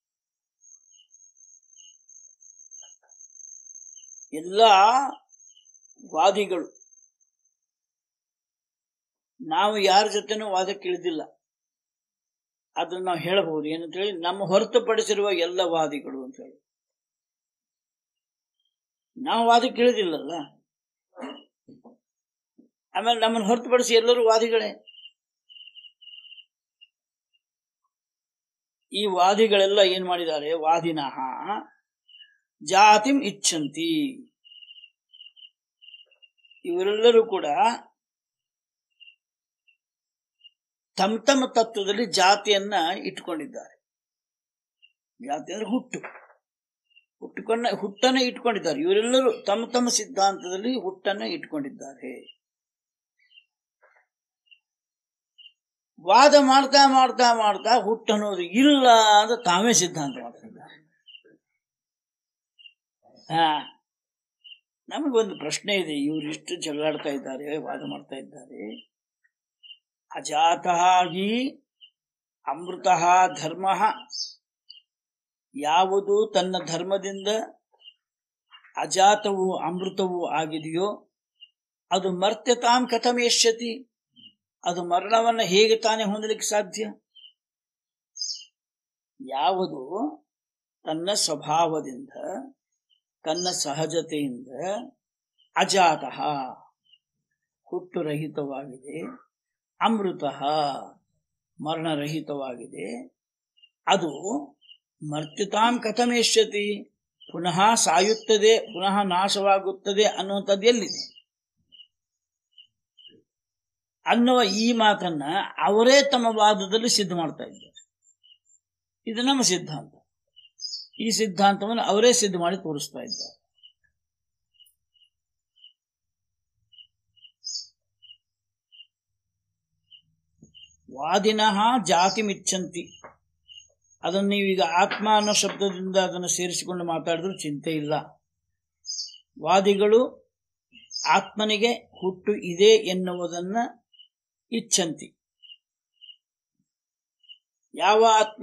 Speaker 1: ಎಲ್ಲ ವಾದಿಗಳು ನಾವು ಯಾರ ಜೊತೆನೂ ವಾದಕ್ಕೆ ಇಳಿದಿಲ್ಲ ಅದನ್ನ ನಾವು ಹೇಳಬಹುದು ಏನಂತೇಳಿ ನಮ್ಮ ಹೊರತುಪಡಿಸಿರುವ ಎಲ್ಲ ವಾದಿಗಳು ಅಂತ ಹೇಳಿ ನಾವು ವಾದಕ್ಕೆ ಇಳಿದಿಲ್ಲಲ್ಲ ಆಮೇಲೆ ನಮ್ಮನ್ನು ಹೊರತುಪಡಿಸಿ ಎಲ್ಲರೂ ವಾದಿಗಳೇ ಈ ವಾದಿಗಳೆಲ್ಲ ಏನ್ ಮಾಡಿದ್ದಾರೆ ವಾದಿನಃ ಜಾತಿಂ ಇಚ್ಛಂತಿ ಇವರೆಲ್ಲರೂ ಕೂಡ ತಮ್ಮ ತಮ್ಮ ತತ್ವದಲ್ಲಿ ಜಾತಿಯನ್ನ ಇಟ್ಕೊಂಡಿದ್ದಾರೆ ಜಾತಿ ಅಂದ್ರೆ ಹುಟ್ಟು ಹುಟ್ಟುಕೊಂಡ ಹುಟ್ಟನ್ನ ಇಟ್ಕೊಂಡಿದ್ದಾರೆ ಇವರೆಲ್ಲರೂ ತಮ್ಮ ತಮ್ಮ ಸಿದ್ಧಾಂತದಲ್ಲಿ ಹುಟ್ಟನ್ನ ಇಟ್ಕೊಂಡಿದ್ದಾರೆ ವಾದ ಮಾಡ್ತಾ ಮಾಡ್ತಾ ಮಾಡ್ತಾ ಹುಟ್ಟು ಅನ್ನೋದು ಇಲ್ಲ ಅಂತ ತಾವೇ ಸಿದ್ಧಾಂತ ಮಾಡ್ತಿದ್ದಾರೆ ಹಾ ನಮಗೊಂದು ಪ್ರಶ್ನೆ ಇದೆ ಇವರಿಷ್ಟು ಜಗಳಾಡ್ತಾ ಇದ್ದಾರೆ ವಾದ ಮಾಡ್ತಾ ಇದ್ದಾರೆ ಅಜಾತಃ ಹಿ ಅಮೃತ ಧರ್ಮ ಯಾವುದು ತನ್ನ ಧರ್ಮದಿಂದ ಅಜಾತವು ಅಮೃತವೂ ಆಗಿದೆಯೋ ಅದು ಮರ್ತ್ಯತಾಂ ಕಥಮೇಷ್ಯತಿ ಅದು ಮರಣವನ್ನ ಹೇಗೆ ತಾನೇ ಹೊಂದಲಿಕ್ಕೆ ಸಾಧ್ಯ ಯಾವುದು ತನ್ನ ಸ್ವಭಾವದಿಂದ ತನ್ನ ಸಹಜತೆಯಿಂದ ಅಜಾತಃ ಹುಟ್ಟುರಹಿತವಾಗಿದೆ ಅಮೃತ ಮರಣರಹಿತವಾಗಿದೆ ಅದು ಮರ್ತ್ಯತಾಂ ಕಥಮೇಷ್ಯತಿ ಪುನಃ ಸಾಯುತ್ತದೆ ಪುನಃ ನಾಶವಾಗುತ್ತದೆ ಅನ್ನುವಂಥದ್ದು ಎಲ್ಲಿದೆ ಅನ್ನುವ ಈ ಮಾತನ್ನ ಅವರೇ ತಮ್ಮ ವಾದದಲ್ಲಿ ಸಿದ್ಧ ಮಾಡ್ತಾ ಇದ್ದಾರೆ ಇದು ನಮ್ಮ ಸಿದ್ಧಾಂತ ಈ ಸಿದ್ಧಾಂತವನ್ನು ಅವರೇ ಸಿದ್ಧ ಮಾಡಿ ತೋರಿಸ್ತಾ ಇದ್ದಾರೆ ವಾದಿನಃ ಜಾತಿ ಮಿಚ್ಚಂತಿ ಅದನ್ನು ನೀವೀಗ ಆತ್ಮ ಅನ್ನೋ ಶಬ್ದದಿಂದ ಅದನ್ನು ಸೇರಿಸಿಕೊಂಡು ಮಾತಾಡಿದ್ರು ಚಿಂತೆ ಇಲ್ಲ ವಾದಿಗಳು ಆತ್ಮನಿಗೆ ಹುಟ್ಟು ಇದೆ ಎನ್ನುವುದನ್ನ ಇಚ್ಛಂತಿ ಯಾವ ಆತ್ಮ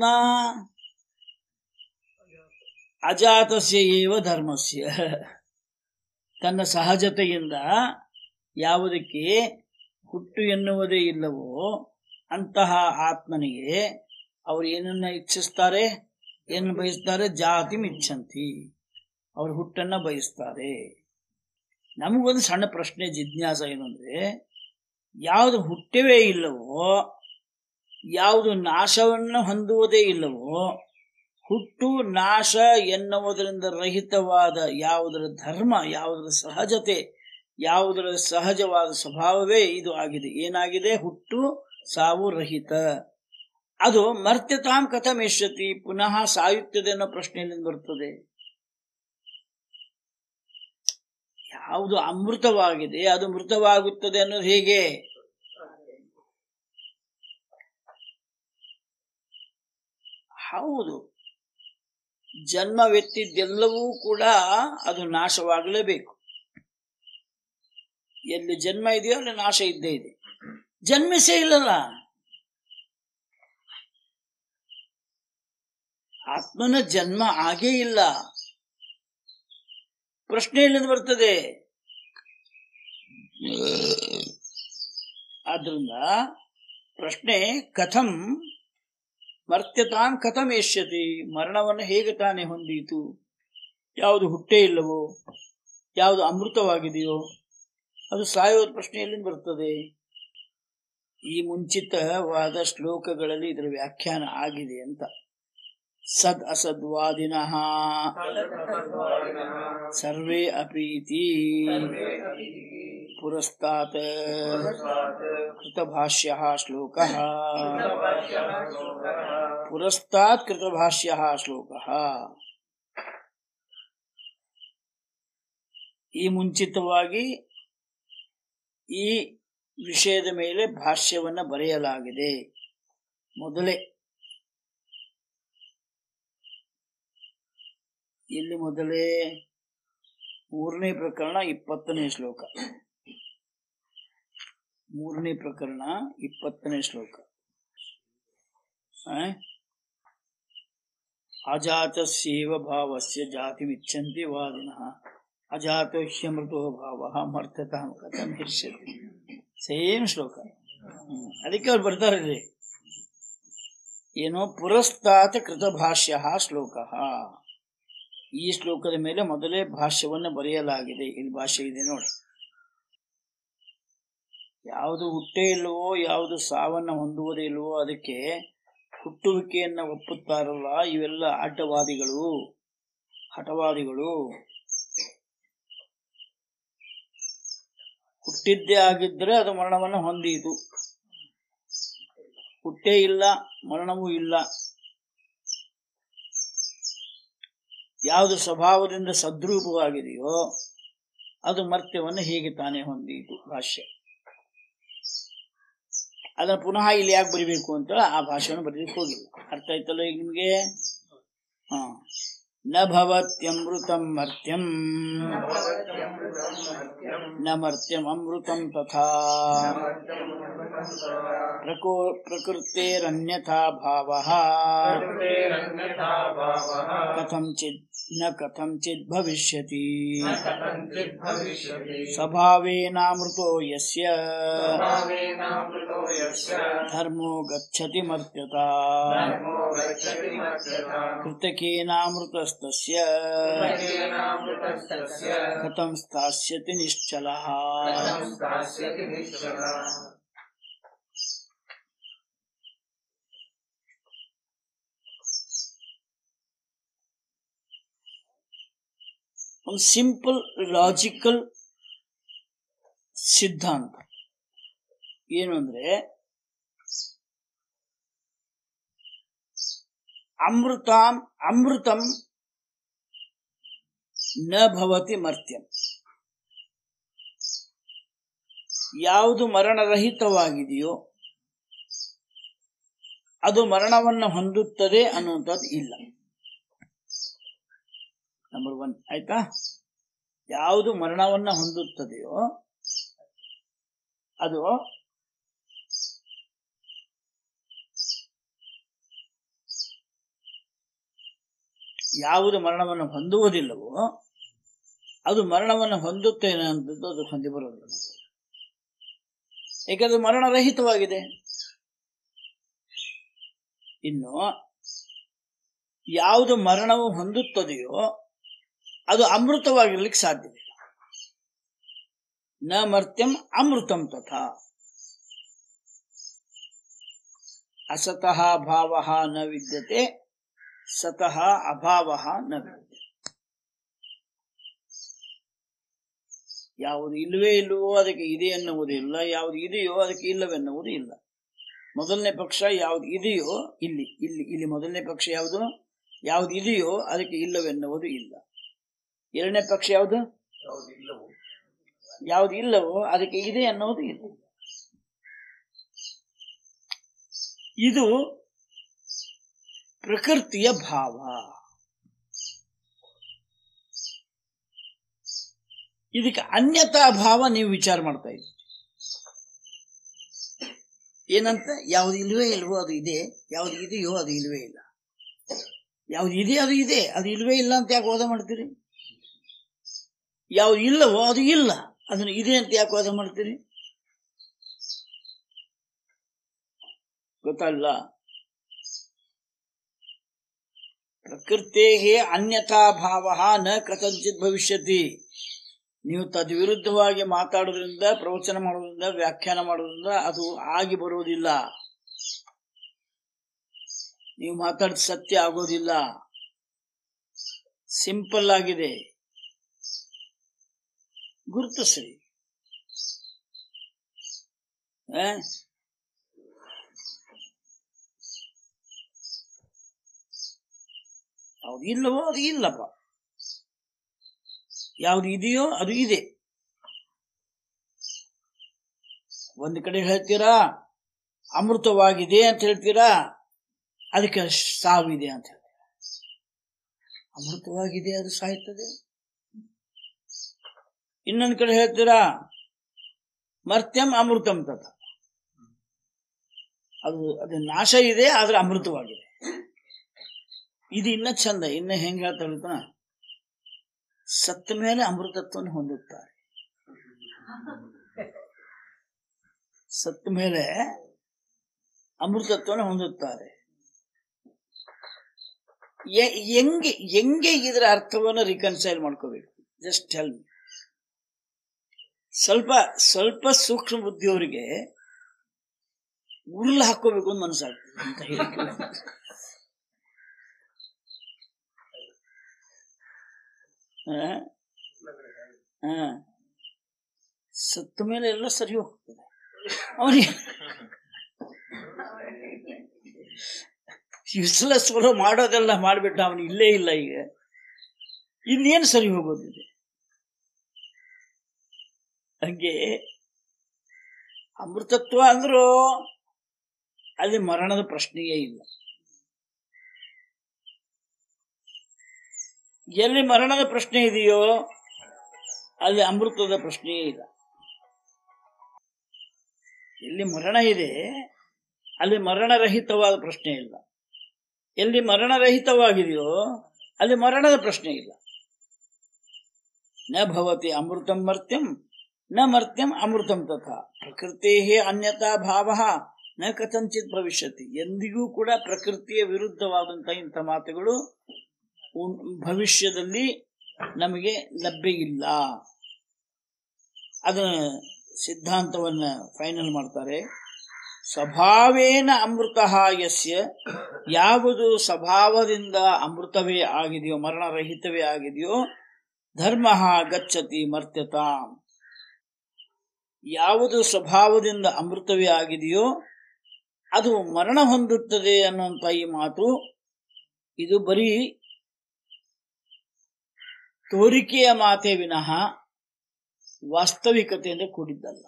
Speaker 1: ಅಜಾತಸ್ಯ ಏವ ಧರ್ಮಸ್ಯ ತನ್ನ ಸಹಜತೆಯಿಂದ ಯಾವುದಕ್ಕೆ ಹುಟ್ಟು ಎನ್ನುವುದೇ ಇಲ್ಲವೋ ಅಂತಹ ಆತ್ಮನಿಗೆ ಅವರು ಏನನ್ನ ಇಚ್ಛಿಸ್ತಾರೆ ಏನು ಬಯಸ್ತಾರೆ ಜಾತಿ ಮಿಚ್ಚಂತಿ ಅವರು ಹುಟ್ಟನ್ನ ಬಯಸ್ತಾರೆ ನಮಗೊಂದು ಸಣ್ಣ ಪ್ರಶ್ನೆ ಜಿಜ್ಞಾಸ ಏನು ಅಂದ್ರೆ ಯಾವುದು ಹುಟ್ಟವೇ ಇಲ್ಲವೋ ಯಾವುದು ನಾಶವನ್ನು ಹೊಂದುವುದೇ ಇಲ್ಲವೋ ಹುಟ್ಟು ನಾಶ ಎನ್ನುವುದರಿಂದ ರಹಿತವಾದ ಯಾವುದರ ಧರ್ಮ ಯಾವುದರ ಸಹಜತೆ ಯಾವುದರ ಸಹಜವಾದ ಸ್ವಭಾವವೇ ಇದು ಆಗಿದೆ ಏನಾಗಿದೆ ಹುಟ್ಟು ಸಾವು ರಹಿತ ಅದು ಮರ್ತ್ಯತಾಂ ಕಥಮೇಷ್ಯತಿ ಪುನಃ ಸಾಯುತ್ತದೆ ಅನ್ನೋ ಪ್ರಶ್ನೆಯಲ್ಲಿ ಬರ್ತದೆ ಯಾವುದು ಅಮೃತವಾಗಿದೆ ಅದು ಮೃತವಾಗುತ್ತದೆ ಅನ್ನೋದು ಹೇಗೆ ಹೌದು ಜನ್ಮವೆತ್ತಿದ್ದೆಲ್ಲವೂ ಕೂಡ ಅದು ನಾಶವಾಗಲೇಬೇಕು ಎಲ್ಲಿ ಜನ್ಮ ಇದೆಯೋ ಅಲ್ಲಿ ನಾಶ ಇದ್ದೇ ಇದೆ ಜನ್ಮಿಸೇ ಇಲ್ಲಲ್ಲ ಆತ್ಮನ ಜನ್ಮ ಆಗೇ ಇಲ್ಲ ಪ್ರಶ್ನೆ ಎಲ್ಲಿಂದ ಬರ್ತದೆ ಆದ್ರಿಂದ ಪ್ರಶ್ನೆ ಕಥಂ ಮರ್ತ್ಯತಾಂ ಕಥಂ ಏಷ್ಯತಿ ಮರಣವನ್ನು ಹೇಗೆ ತಾನೇ ಹೊಂದೀತು ಯಾವುದು ಹುಟ್ಟೇ ಇಲ್ಲವೋ ಯಾವುದು ಅಮೃತವಾಗಿದೆಯೋ ಅದು ಸಾಯೋದ ಪ್ರಶ್ನೆ ಎಲ್ಲಿಂದ ಬರ್ತದೆ ಈ ಮುಂಚಿತವಾದ ಶ್ಲೋಕಗಳಲ್ಲಿ ಇದರ ವ್ಯಾಖ್ಯಾನ ಆಗಿದೆ ಅಂತ ಸದ್ ಅಸದ್ವಾದಿನಃ ಸರ್ವೇ ಅಪೀತಿ ಪುರಸ್ತಾತ್ ಕೃತಭಾಷ್ಯ ಶ್ಲೋಕ ಪುರಸ್ತಾತ್ ಕೃತಭಾಷ್ಯ ಶ್ಲೋಕ ಈ ಮುಂಚಿತವಾಗಿ ಈ ವಿಷಯದ ಮೇಲೆ ಭಾಷ್ಯವನ್ನ ಬರೆಯಲಾಗಿದೆ ಮೊದಲೇ ಇಲ್ಲಿ ಮೊದಲೇ ಮೂರನೇ ಪ್ರಕರಣ ಇಪ್ಪತ್ತನೇ ಶ್ಲೋಕ ಮೂರನೇ ಪ್ರಕರಣ ಇಪ್ಪತ್ತನೇ ಶ್ಲೋಕ ಆ? ಅಜಾತಸ್ಯೇವ ಭಾವಸ್ಯ ಜಾತಿಮಿಚ್ಛಂತಿ ವಾದಿನಃ ಅಜಾತೋ ಹ್ಯಮೃತೋ ಭಾವ ಮರ್ತತಃ ಕಥಂ ಹಿಷ್ಯತಿ ಸೇಮ್ ಶ್ಲೋಕ ಹ್ಮ್. ಅದಕ್ಕೆ ಅವ್ರು ಬರ್ತಾರೆ ಇಲ್ಲಿ. ಏನೋ ಪುರಸ್ತಾತ್ ಕೃತ ಭಾಷ್ಯ ಶ್ಲೋಕ ಈ ಶ್ಲೋಕದ ಮೇಲೆ ಮೊದಲೇ ಭಾಷ್ಯವನ್ನು ಬರೆಯಲಾಗಿದೆ ಇಲ್ಲಿ ಭಾಷ್ಯ ಇದೆ ನೋಡಿ ಯಾವುದು ಹುಟ್ಟೇ ಇಲ್ಲವೋ ಯಾವುದು ಸಾವನ್ನ ಹೊಂದುವುದೇ ಇಲ್ವೋ ಅದಕ್ಕೆ ಹುಟ್ಟುವಿಕೆಯನ್ನ ಒಪ್ಪುತ್ತಾರಲ್ಲ ಇವೆಲ್ಲ ಅಡ್ಡವಾದಿಗಳು ಹಠವಾದಿಗಳು ಹುಟ್ಟಿದ್ದೇ ಆಗಿದ್ದರೆ ಅದು ಮರಣವನ್ನು ಹೊಂದೀತು ಹುಟ್ಟೇ ಇಲ್ಲ ಮರಣವೂ ಇಲ್ಲ ಯಾವುದು ಸ್ವಭಾವದಿಂದ ಸದ್ರೂಪವಾಗಿದೆಯೋ ಅದು ಮರ್ತ್ಯವನ್ನು ಹೇಗೆ ತಾನೇ ಹೊಂದೀತು ಭಾಷ್ಯ ಅದನ್ನ ಪುನಃ ಇಲ್ಲಿ ಯಾಕೆ ಬರಿಬೇಕು ಅಂತ ಆ ಭಾಷೆಯನ್ನು ಬರೀಲಿಕ್ಕೆ ಹೋಗಿಲ್ಲ ಅರ್ಥ ಆಯ್ತಲ್ಲ ಈಗ ನಿಮ್ಗೆ ಹಾ ನ ಭವತ್ಯಮೃತಂ ಮರ್ತ್ಯಂ ನ ಮರ್ತ್ಯಂ ಅಮೃತಂ ತಥಾ ಪ್ರಕೋ ಪ್ರಕೃತೇರನ್ಯಥಾ ಭಾವಃ
Speaker 2: प्रकृतेरन्यथा भावः
Speaker 1: कथञ्चित् न कथञ्चित् भविष्यति
Speaker 2: न कथञ्चित् भविष्यति
Speaker 1: स्वभावेनामृतो यस्य
Speaker 2: स्वभावेनामृतो यस्य
Speaker 1: धर्मो गच्छति मर्त्यता
Speaker 2: धर्मो गच्छति मर्त्यता
Speaker 1: कृतकेनामृतस्तस्य
Speaker 2: कृतकेनामृतस्तस्य
Speaker 1: कथं स्थास्यति निश्चलः
Speaker 2: कथं स्थास्यति निश्चलः
Speaker 1: ಒಂದು ಸಿಂಪಲ್ ಲಾಜಿಕಲ್ ಸಿದ್ಧಾಂತ ಏನು ಅಂದ್ರೆ ಅಮೃತಾಂ ಅಮೃತಂ ನ ಭವತಿ ಮರ್ತ್ಯಂ ಯಾವುದು ಮರಣರಹಿತವಾಗಿದೆಯೋ ಅದು ಮರಣವನ್ನು ಹೊಂದುತ್ತದೆ ಅನ್ನುವಂಥದ್ದು ಇಲ್ಲ ನಂಬರ್ ಒನ್ ಆಯ್ತಾ ಯಾವುದು ಮರಣವನ್ನ ಹೊಂದುತ್ತದೆಯೋ ಅದು ಯಾವುದು ಮರಣವನ್ನು ಹೊಂದುವುದಿಲ್ಲವೋ ಅದು ಮರಣವನ್ನು ಹೊಂದುತ್ತೇನೆ ಅಂತದ್ದು ಅದು ಹೊಂದಿ ಬರೋದಿಲ್ಲ ಏಕೆಂದ್ರೆ ಮರಣರಹಿತವಾಗಿದೆ ಇನ್ನು ಯಾವುದು ಮರಣವು ಹೊಂದುತ್ತದೆಯೋ ಅದು ಅಮೃತವಾಗಿರ್ಲಿಕ್ಕೆ ಸಾಧ್ಯವಿಲ್ಲ ನ ಮರ್ತ್ಯಂ ಅಮೃತಂ ತಥಾ ಅಸತಃ ಭಾವ ನ ವಿದ್ಯತೆ ಸತಃ ಅಭಾವ ನ ವಿದ್ಯತೆ ಯಾವುದು ಇಲ್ಲವೇ ಇಲ್ಲವೋ ಅದಕ್ಕೆ ಇದೆ ಎನ್ನುವುದು ಇಲ್ಲ ಯಾವುದು ಇದೆಯೋ ಅದಕ್ಕೆ ಇಲ್ಲವೆನ್ನುವುದು ಇಲ್ಲ ಮೊದಲನೇ ಪಕ್ಷ ಯಾವುದು ಇದೆಯೋ ಇಲ್ಲಿ ಇಲ್ಲಿ ಇಲ್ಲಿ ಮೊದಲನೇ ಪಕ್ಷ ಯಾವುದು ಯಾವುದು ಇದೆಯೋ ಅದಕ್ಕೆ ಇಲ್ಲವೆನ್ನುವುದು ಇಲ್ಲ ಎರಡನೇ ಪಕ್ಷ ಯಾವುದು ಯಾವುದು ಇಲ್ಲವೋ ಅದಕ್ಕೆ ಇದೆ ಅನ್ನೋದು ಇಲ್ಲ ಇದು ಪ್ರಕೃತಿಯ ಭಾವ ಇದಕ್ಕೆ ಅನ್ಯತಾ ಭಾವ ನೀವು ವಿಚಾರ ಮಾಡ್ತಾ ಇದ್ದೀರಿ ಏನಂತ ಯಾವುದು ಇಲ್ವೇ ಇಲ್ವೋ ಅದು ಇದೆ ಯಾವುದು ಇದೆಯೋ ಅದು ಇಲ್ವೇ ಇಲ್ಲ ಯಾವುದು ಇದೆ ಅದು ಇದೆ ಅದು ಇಲ್ವೇ ಇಲ್ಲ ಅಂತ ಯಾಕೆ ವಾದ ಮಾಡ್ತೀರಿ ಯಾವುದು ಇಲ್ಲವೋ ಅದು ಇಲ್ಲ ಅದನ್ನು ಇದೆ ಅಂತ ಯಾಕೆ ವಾದ ಮಾಡ್ತೀರಿ ಗೊತ್ತಲ್ಲ ಪ್ರಕೃತೇ ಅನ್ಯಥಾ ಭಾವ ನ ಕಥಂಚಿತ್ ಭವಿಷ್ಯತಿ ನೀವು ತದ್ವಿರುದ್ಧವಾಗಿ ಮಾತಾಡೋದ್ರಿಂದ ಪ್ರವಚನ ಮಾಡೋದ್ರಿಂದ ವ್ಯಾಖ್ಯಾನ ಮಾಡೋದ್ರಿಂದ ಅದು ಆಗಿ ಬರುವುದಿಲ್ಲ ನೀವು ಮಾತಾಡಿದ ಸತ್ಯ ಆಗೋದಿಲ್ಲ ಸಿಂಪಲ್ ಆಗಿದೆ ಗುರುತಿಸ್ರಿ ಆ? ಯಾವ್ದು ಇಲ್ಲವೋ ಅದು ಇಲ್ಲಪ್ಪ ಯಾವ್ದು ಇದೆಯೋ ಅದು ಇದೆ ಒಂದು ಕಡೆ ಹೇಳ್ತೀರಾ ಅಮೃತವಾಗಿದೆ ಅಂತ ಹೇಳ್ತೀರಾ ಅದಕ್ಕೆ ಸಾವಿದೆ ಅಂತ ಹೇಳ್ತೀರಾ ಅಮೃತವಾಗಿದೆ ಅದು ಸಾಯ್ತದೆ ಇನ್ನೊಂದು ಕಡೆ ಹೇಳ್ತೀರಾ ಮರ್ತ್ಯಂ ಅಮೃತಂ ತಥ ಅದು ಅದು ನಾಶ ಇದೆ ಆದ್ರೆ ಅಮೃತವಾಗಿದೆ ಇದು ಇನ್ನ ಚಂದ ಇನ್ನ ಹೆಂಗ್ ಹೇಳ್ತಾರೆ ಗೊತ್ತಾ? ಸತ್ತ ಮೇಲೆ ಅಮೃತತ್ವವನ್ನು ಹೊಂದುತ್ತಾರೆ ಸತ್ತ ಮೇಲೆ ಅಮೃತತ್ವವನ್ನು ಹೊಂದುತ್ತಾರೆ ಎ- ಹೆಂಗೆ ಹೆಂಗೆ ಇದರ ಅರ್ಥವನ್ನು ರಿಕನ್ಸೈಲ್ ಮಾಡ್ಕೋಬೇಕು ಜಸ್ಟ್ ಹೆಲ್ ಸ್ವಲ್ಪ ಸ್ವಲ್ಪ ಸೂಕ್ಷ್ಮ ಬುದ್ಧಿಯವರಿಗೆ ಉರುಳು ಹಾಕೋಬೇಕು ಅಂತ ಮನಸ್ಸಾಗ್ತದೆ ಅಂತ ಹೇಳಿ ಆ? ಆ. ಸತ್ತ ಮೇಲೆ ಎಲ್ಲ ಸರಿ ಹೋಗ್ತದೆ ಅವನಿಗೆ ಯೂಸ್ಲೆಸ್ ಫಲೋ ಮಾಡೋದೆಲ್ಲ ಮಾಡಿಬಿಟ್ಟ ಅವನು ಇಲ್ಲೇ ಇಲ್ಲ ಈಗ ಇನ್ನೇನು ಸರಿ ಹೋಗೋದಿದೆ ಹಂಗೆ ಅಮೃತತ್ವ ಅಂದ್ರೂ ಅಲ್ಲಿ ಮರಣದ ಪ್ರಶ್ನೆಯೇ ಇಲ್ಲ ಎಲ್ಲಿ ಮರಣದ ಪ್ರಶ್ನೆ ಇದೆಯೋ ಅಲ್ಲಿ ಅಮೃತದ ಪ್ರಶ್ನೆಯೇ ಇಲ್ಲ ಎಲ್ಲಿ ಮರಣ ಇದೆ ಅಲ್ಲಿ ಮರಣರಹಿತವಾದ ಪ್ರಶ್ನೆ ಇಲ್ಲ ಎಲ್ಲಿ ಮರಣರಹಿತವಾಗಿದೆಯೋ ಅಲ್ಲಿ ಮರಣದ ಪ್ರಶ್ನೆ ಇಲ್ಲ ನ ಭವತಿ ಅಮೃತಂ ಮರ್ತ್ಯಂ ನ ಮರ್ತ್ಯಂ ಅಮೃತಂ ತಥಾ ಪ್ರಕೃತೇ ಅನ್ಯತಾ ಭಾವ ನ ಕಥಂಚಿತ್ ಭವಿಷ್ಯತಿ ಎಂದಿಗೂ ಕೂಡ ಪ್ರಕೃತಿಯ ವಿರುದ್ಧವಾದಂತಹ ಇಂಥ ಮಾತುಗಳು ಉನ್- ಭವಿಷ್ಯದಲ್ಲಿ ನಮಗೆ ಲಭ್ಯ ಇಲ್ಲ ಅದನ್ನ ಸಿದ್ಧಾಂತವನ್ನ ಫೈನಲ್ ಮಾಡ್ತಾರೆ ಸ್ವಭಾವೇನ ಅಮೃತ ಯಸ್ಯ ಯಾವುದು ಸ್ವಭಾವದಿಂದ ಅಮೃತವೇ ಆಗಿದೆಯೋ ಮರಣರಹಿತವೇ ಆಗಿದೆಯೋ ಧರ್ಮ ಗಚ್ಚತಿ ಮರ್ತ್ಯತಾಂ ಯಾವುದು ಸ್ವಭಾವದಿಂದ ಅಮೃತವೇ ಆಗಿದೆಯೋ ಅದು ಮರಣ ಹೊಂದುತ್ತದೆ ಅನ್ನುವಂಥ ಈ ಮಾತು ಇದು ಬರೀ ತೋರಿಕೆಯ ಮಾತೇ ವಿನಃ ವಾಸ್ತವಿಕತೆಯಿಂದ ಕೂಡಿದ್ದಲ್ಲ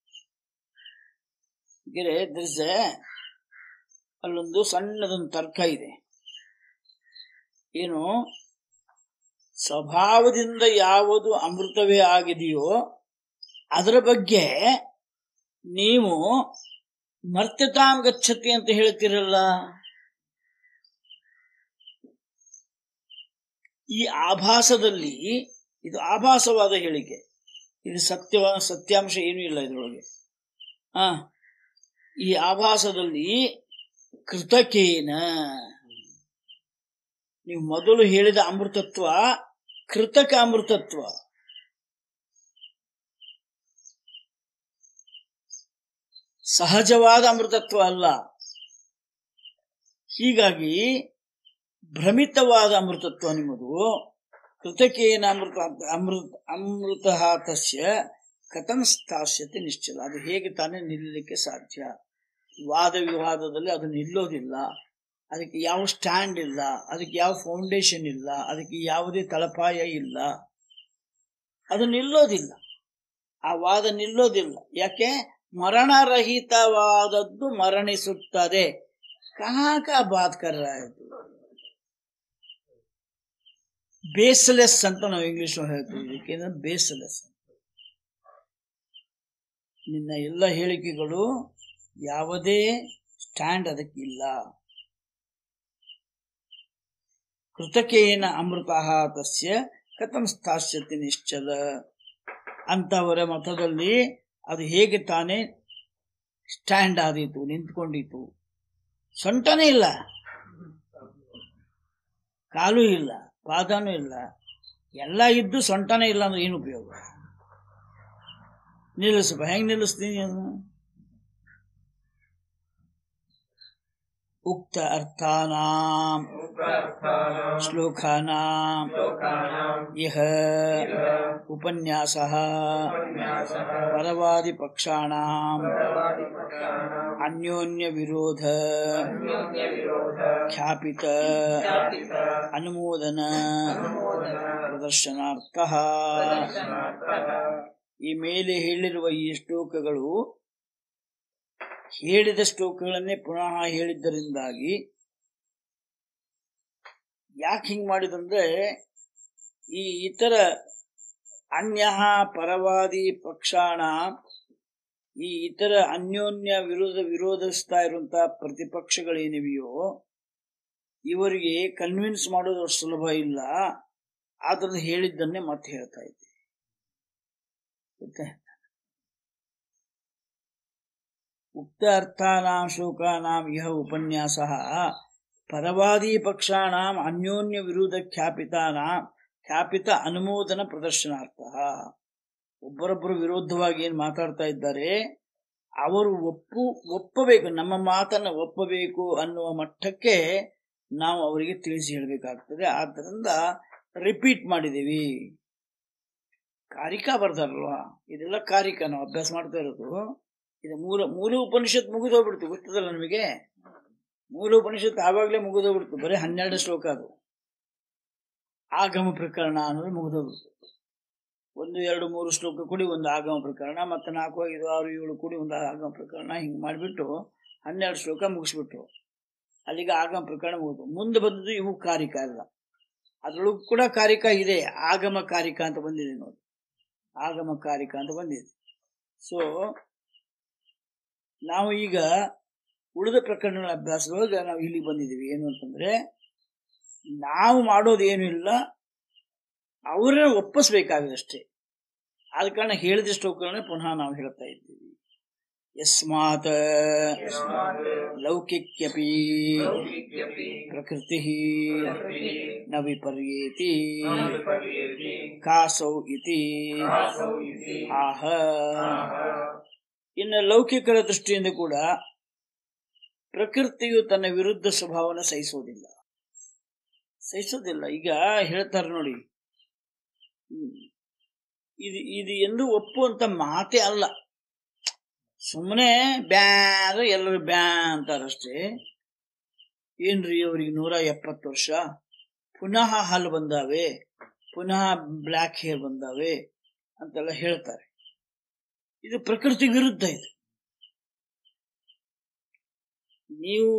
Speaker 1: ಹೀಗೆ ದಿಸ್ ಅಲ್ಲೊಂದು ಸಣ್ಣದೊಂದು ತರ್ಕ ಇದೆ ಏನು ಸ್ವಭಾವದಿಂದ ಯಾವುದು ಅಮೃತವೇ ಆಗಿದೆಯೋ ಅದರ ಬಗ್ಗೆ ನೀವು ಮರ್ತ್ಯತಾಂ ಗಚ್ಚತಿ ಅಂತ ಹೇಳ್ತಿರಲ್ಲ ಈ ಆಭಾಸದಲ್ಲಿ ಇದು ಆಭಾಸವಾದ ಹೇಳಿಕೆ ಇದು ಸತ್ಯವಾದ ಸತ್ಯಾಂಶ ಏನೂ ಇಲ್ಲ ಇದರೊಳಗೆ ಆ ಈ ಆಭಾಸದಲ್ಲಿ ಕೃತಕೇನ ನೀವು ಮೊದಲು ಹೇಳಿದ ಅಮೃತತ್ವ ಕೃತಕ ಅಮೃತತ್ವ ಸಹಜವಾದ ಅಮೃತತ್ವ ಅಲ್ಲ ಹೀಗಾಗಿ ಭ್ರಮಿತವಾದ ಅಮೃತತ್ವ ನಿಮ್ಮದು ಕೃತಕೇನ ಅಮೃತ ಅಮೃತ ಅಮೃತ ತಸ್ಯ ಕಥಂ ಸ್ಥಾಸ್ಯತೆ ನಿಶ್ಚಲ ಅದು ಹೇಗೆ ತಾನೇ ನಿಲ್ಲಲಿಕ್ಕೆ ಸಾಧ್ಯ ವಾದ ವಿವಾದದಲ್ಲಿ ಅದು ನಿಲ್ಲೋದಿಲ್ಲ ಅದಕ್ಕೆ ಯಾವ ಸ್ಟ್ಯಾಂಡ್ ಇಲ್ಲ ಅದಕ್ಕೆ ಯಾವ ಫೌಂಡೇಶನ್ ಇಲ್ಲ ಅದಕ್ಕೆ ಯಾವುದೇ ತಳಪಾಯ ಇಲ್ಲ ಅದು ನಿಲ್ಲೋದಿಲ್ಲ ಆ ವಾದ ನಿಲ್ಲೋದಿಲ್ಲ ಯಾಕೆ ಮರಣರಹಿತವಾದದ್ದು ಮರಣಿಸುತ್ತದೆ ಕಾಕ ಬಾತ್ ಕರ್ ರहा है तू? ಬೇಸ್ಲೆಸ್ ಅಂತ ನಾವು ಇಂಗ್ಲಿಷ್ ಹೇಳ್ತೀವಿ ಇದಕ್ಕೆ ಬೇಸ್ಲೆಸ್ ನಿನ್ನ ಎಲ್ಲ ಹೇಳಿಕೆಗಳು ಯಾವುದೇ ಸ್ಟ್ಯಾಂಡ್ ಅದಕ್ಕಿಲ್ಲ ಕೃತಕೇನ ಅಮೃತ ತಸ್ಯ ಕಥಂ ಸ್ಥಾಸ್ಯತೆ ನಿಶ್ಚಲ ಅಂತವರ ಮತದಲ್ಲಿ ಅದು ಹೇಗೆ ತಾನೇ ಸ್ಟ್ಯಾಂಡ್ ಆದೀತು ನಿಂತ್ಕೊಂಡಿತು ಸೊಂಟನೇ ಇಲ್ಲ ಕಾಲು ಇಲ್ಲ ಪಾದನೂ ಇಲ್ಲ ಎಲ್ಲ ಇದ್ದು ಸೊಂಟನೇ ಇಲ್ಲ ಅಂದ್ರೆ ಏನು ಉಪಯೋಗ ನಿಲ್ಲಿಸಪ್ಪ ಹೆಂಗ್ ನಿಲ್ಲಿಸ್ತೀನಿ ಅದನ್ನ? ಉಕ್ತ ಅರ್ಥಾನಾಂ
Speaker 2: उक्तार्थानां
Speaker 1: ಶ್ಲೋಕಾನಾಂ
Speaker 2: श्लोकानां
Speaker 1: ಇಹ ಉಪನ್ಯಾಸ
Speaker 2: उपन्यासः
Speaker 1: ಪರವಾದಿ ಪಕ್ಷಾಣಾಂ
Speaker 2: परवादिपक्षाणाम्
Speaker 1: ಅನ್ಯೋನ್ಯ ವಿರೋಧ
Speaker 2: अन्योन्यविरोध
Speaker 1: ಖ್ಯಾಪಿತ
Speaker 2: ख्यापित
Speaker 1: ಅನುಮೋದನ
Speaker 2: अनुमोदन
Speaker 1: ಪ್ರದರ್ಶನಾರ್ಥ
Speaker 2: प्रदर्शनार्थः
Speaker 1: ಈ ಮೇಲೆ ಹೇಳಿರುವ ಈ ಶ್ಲೋಕಗಳು ಹೇಳಿದ ಶ್ಲೋಕಗಳನ್ನೇ ಪುನಃ ಹೇಳಿದ್ದರಿಂದಾಗಿ ಯಾಕೆ ಹಿಂಗ್ ಮಾಡಿದಂದ್ರೆ ಈ ಇತರ ಅನ್ಯ ಪರವಾದಿ ಪಕ್ಷಾಣ ಈ ಇತರ ಅನ್ಯೋನ್ಯ ವಿರೋಧ ವಿರೋಧಿಸ್ತಾ ಇರುವಂತಹ ಪ್ರತಿಪಕ್ಷಗಳೇನಿವೆಯೋ ಇವರಿಗೆ ಕನ್ವಿನ್ಸ್ ಮಾಡೋದು ಅಷ್ಟು ಸುಲಭ ಇಲ್ಲ ಆದ್ರಿಂದ ಹೇಳಿದ್ದನ್ನೇ ಮತ್ತೆ ಹೇಳ್ತಾ ಇದ್ದೆ ಗೊತ್ತಾ? ಉಕ್ತ ಅರ್ಥಾನಾಂ ಶೋಕಾನಾಂ ಇಹ ಉಪನ್ಯಾಸ ಪರವಾದಿ ಪಕ್ಷಾಣಾಂ ಅನ್ಯೋನ್ಯ ವಿರೋಧ ಖ್ಯಾಪಿತಾನಾಂ ಖ್ಯಾಪಿತ ಅನುಮೋದನ ಪ್ರದರ್ಶನಾರ್ಥ ಒಬ್ಬರೊಬ್ಬರು ವಿರೋಧವಾಗಿ ಏನ್ ಮಾತಾಡ್ತಾ ಇದ್ದಾರೆ ಅವರು ಒಪ್ಪು ಒಪ್ಪಬೇಕು ನಮ್ಮ ಮಾತನ್ನ ಒಪ್ಪಬೇಕು ಅನ್ನುವ ಮಟ್ಟಕ್ಕೆ ನಾವು ಅವರಿಗೆ ತಿಳಿಸಿ ಹೇಳಬೇಕಾಗ್ತದೆ ಆದ್ದರಿಂದ ರಿಪೀಟ್ ಮಾಡಿದೀವಿ ಕಾರಿಕಾ ಬರ್ದಾರಲ್ವಾ ಇದೆಲ್ಲ ಕಾರಿಕಾ ನಾವು ಅಭ್ಯಾಸ ಮಾಡ್ತಾ ಇರೋದು ಇದು ಮೂಲ ಮೂಲ ಉಪನಿಷತ್ ಮುಗಿದೋಗ್ಬಿಡ್ತು ಗೊತ್ತದಲ್ಲ ನಮಗೆ ಮೂಲ ಉಪನಿಷತ್ ಆವಾಗಲೇ ಮುಗಿದೋಗ್ಬಿಡ್ತು ಬರೀ ಹನ್ನೆರಡು ಶ್ಲೋಕ ಅದು ಆಗಮ ಪ್ರಕರಣ ಅನ್ನೋದು ಮುಗಿದೋಗ್ಬಿಡ್ತು ಒಂದು ಎರಡು ಮೂರು ಶ್ಲೋಕ ಕೂಡಿ ಒಂದು ಆಗಮ ಪ್ರಕರಣ ಮತ್ತೆ ನಾಲ್ಕು ಐದು ಆರು ಏಳು ಕೂಡಿ ಒಂದು ಆಗಮ ಪ್ರಕರಣ ಹಿಂಗೆ ಮಾಡಿಬಿಟ್ಟು ಹನ್ನೆರಡು ಶ್ಲೋಕ ಮುಗಿಸ್ಬಿಟ್ರು ಅಲ್ಲಿಗೆ ಆಗಮ ಪ್ರಕರಣ ಮುಗಿದು ಮುಂದೆ ಬಂದದ್ದು ಇವು ಕಾರಿಕ ಅಲ್ಲ ಅದ್ರೊಳಗೂ ಕೂಡ ಕಾರಿಕ ಇದೆ ಆಗಮ ಕಾರಿಕ ಅಂತ ಬಂದಿದೆ ನೋಡಿ ಆಗಮ ಕಾರಿಕ ಅಂತ ಬಂದಿದೆ ಸೊ ನಾವು ಈಗ ಉಳಿದ ಪ್ರಕರಣಗಳ ಅಭ್ಯಾಸದೊಳಗೆ ನಾವು ಇಲ್ಲಿ ಬಂದಿದ್ದೀವಿ ಏನು ಅಂತಂದ್ರೆ ನಾವು ಮಾಡೋದು ಏನು ಇಲ್ಲ ಅವರನ್ನ ಒಪ್ಪಿಸ್ಬೇಕಾಗದಷ್ಟೇ ಆದ ಕಾರಣ ಹೇಳಿದ ಶ್ಲೋಕಗಳನ್ನ ಪುನಃ ನಾವು ಹೇಳ್ತಾ ಇದ್ದೀವಿ ಯಸ್ಮಾತ್
Speaker 2: ಯಸ್ಮಾತ್
Speaker 1: ಲೌಕಿಕ್ಯಪಿ
Speaker 2: ಲೌಕಿಕ್ಯಪಿ
Speaker 1: ಪ್ರಕೃತಿ
Speaker 2: ಪ್ರಕೃತಿ
Speaker 1: ನ ವಿಪರ್ಯೇತಿ
Speaker 2: ನ ವಿಪರ್ಯೇತಿ
Speaker 1: ಕಾಸೌ ಇತಿ
Speaker 2: ಆಸೌ ಇತಿ
Speaker 1: ಆಹ
Speaker 2: ಆಹ
Speaker 1: ಇನ್ನು ಲೌಕಿಕರ ದೃಷ್ಟಿಯಿಂದ ಕೂಡ ಪ್ರಕೃತಿಯು ತನ್ನ ವಿರುದ್ಧ ಸ್ವಭಾವನ ಸಹಿಸೋದಿಲ್ಲ ಸಹಿಸೋದಿಲ್ಲ ಈಗ ಹೇಳ್ತಾರೆ ನೋಡಿ ಹ್ಮ್. ಇದು ಇದು ಎಂದು ಒಪ್ಪುವಂತ ಮಾತೇ ಅಲ್ಲ ಸುಮ್ಮನೆ ಬ್ಯಾ ಅಂದ್ರೆ ಎಲ್ಲರೂ ಬ್ಯಾ ಅಂತಾರಷ್ಟೇ ಏನ್ರಿ ಅವ್ರಿಗೆ ನೂರ ಎಪ್ಪತ್ತು ವರ್ಷ ಪುನಃ ಹಲ್ ಬಂದಾವೆ ಪುನಃ ಬ್ಲ್ಯಾಕ್ ಹೇರ್ ಬಂದಾವೆ ಅಂತೆಲ್ಲ ಹೇಳ್ತಾರೆ ಇದು ಪ್ರಕೃತಿ ವಿರುದ್ಧ ಇದು ನೀವು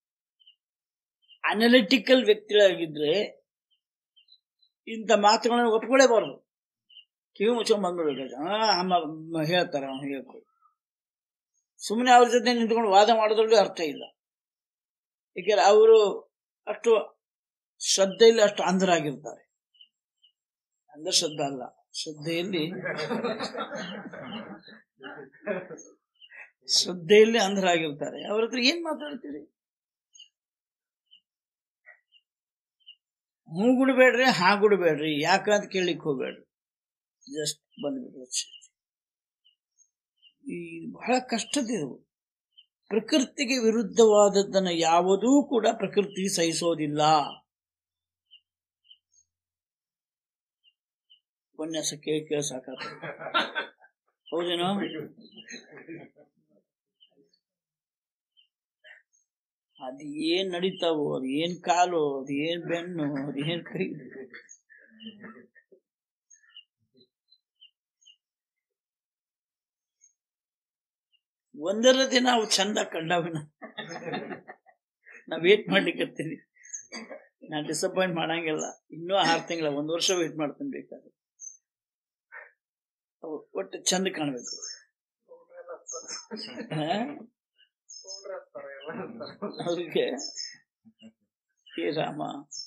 Speaker 1: ಅನಲಿಟಿಕಲ್ ವ್ಯಕ್ತಿಗಳಾಗಿದ್ರೆ ಇಂಥ ಮಾತುಗಳನ್ನು ಒಪ್ಕೊಳ್ಳೇಬಾರದು ಕಿವಿ ಮುಚ್ಕೊಂಡ್ ಬಂದ್ಬಿಡ್ಬೇಕು ಆ, ಅಮ್ಮ ಮ- ಹೇಳ್ತಾರೆ ಅವನು ಹೇಳ್ಕೊ ಸುಮ್ಮನೆ ಅವ್ರ ಜೊತೆ ನಿಂತ್ಕೊಂಡು ವಾದ ಮಾಡೋದ್ರಲ್ಲಿ ಅರ್ಥ ಇಲ್ಲ ಏಕೆಂದ್ರೆ ಅವರು ಅಷ್ಟು ಶ್ರದ್ಧೆಯಲ್ಲಿ ಅಷ್ಟು ಅಂಧರಾಗಿರ್ತಾರೆ ಅಂಧಶ್ರದ್ಧೆ ಅಲ್ಲ ಶ್ರದ್ಧೆಯಲ್ಲಿ ಶ್ರದ್ಧೆಯಲ್ಲಿ ಅಂಧರಾಗಿರ್ತಾರೆ ಅವ್ರ ಹತ್ರ ಏನ್ ಮಾತಾಡ್ತೀರಿ ಹೂ ಗುಡ್ಬೇಡ್ರಿ ಹಾ ಗುಡ್ಬೇಡ್ರಿ ಯಾಕಂತ ಕೇಳಿಕ್ ಹೋಗ್ಬೇಡ್ರಿ ಜಸ್ಟ್ ಬಂದ್ಬಿಡ್ರಿ ಅಷ್ಟೇ. ಈ ಬಹಳ ಕಷ್ಟದಿದು ಪ್ರಕೃತಿಗೆ ವಿರುದ್ಧವಾದದ್ದನ್ನು ಯಾವುದೂ ಕೂಡ ಪ್ರಕೃತಿ ಸಹಿಸೋದಿಲ್ಲ ಉಪನ್ಯಾಸ ಕೇಳಿ ಕೇಳಿ ಸಾಕಾಗ್ತದೆ ಹೌದೇನೋ ಅದ್ ಏನ್ ನಡೀತಾವೋ ಅದ್ ಏನ್ ಕಾಲು ಅದ್ ಏನ್ ಬೆನ್ನು ಅದ್ ಏನ್ ಕೈ ಒಂದರ ದಿನ ಅವು ಚಂದ ಕಂಡಾವಿನ ನಾ ವೇಟ್ ಮಾಡ್ಲಿಕ್ಕತ್ತೀನಿ ನಾ ಡಿಸಪಾಯಿಂಟ್ ಮಾಡಂಗಿಲ್ಲ ಇನ್ನೂ ಆರು ತಿಂಗಳ ಒಂದ್ ವರ್ಷ ವೇಟ್ ಮಾಡ್ತೀನಿ ಬೇಕಾದ್ರೆ ಅವು ಒಟ್ಟು ಚಂದ ಕಾಣ್ಬೇಕು ಹಾ? ಅದಕ್ಕೆ ಹೇ ರಾಮ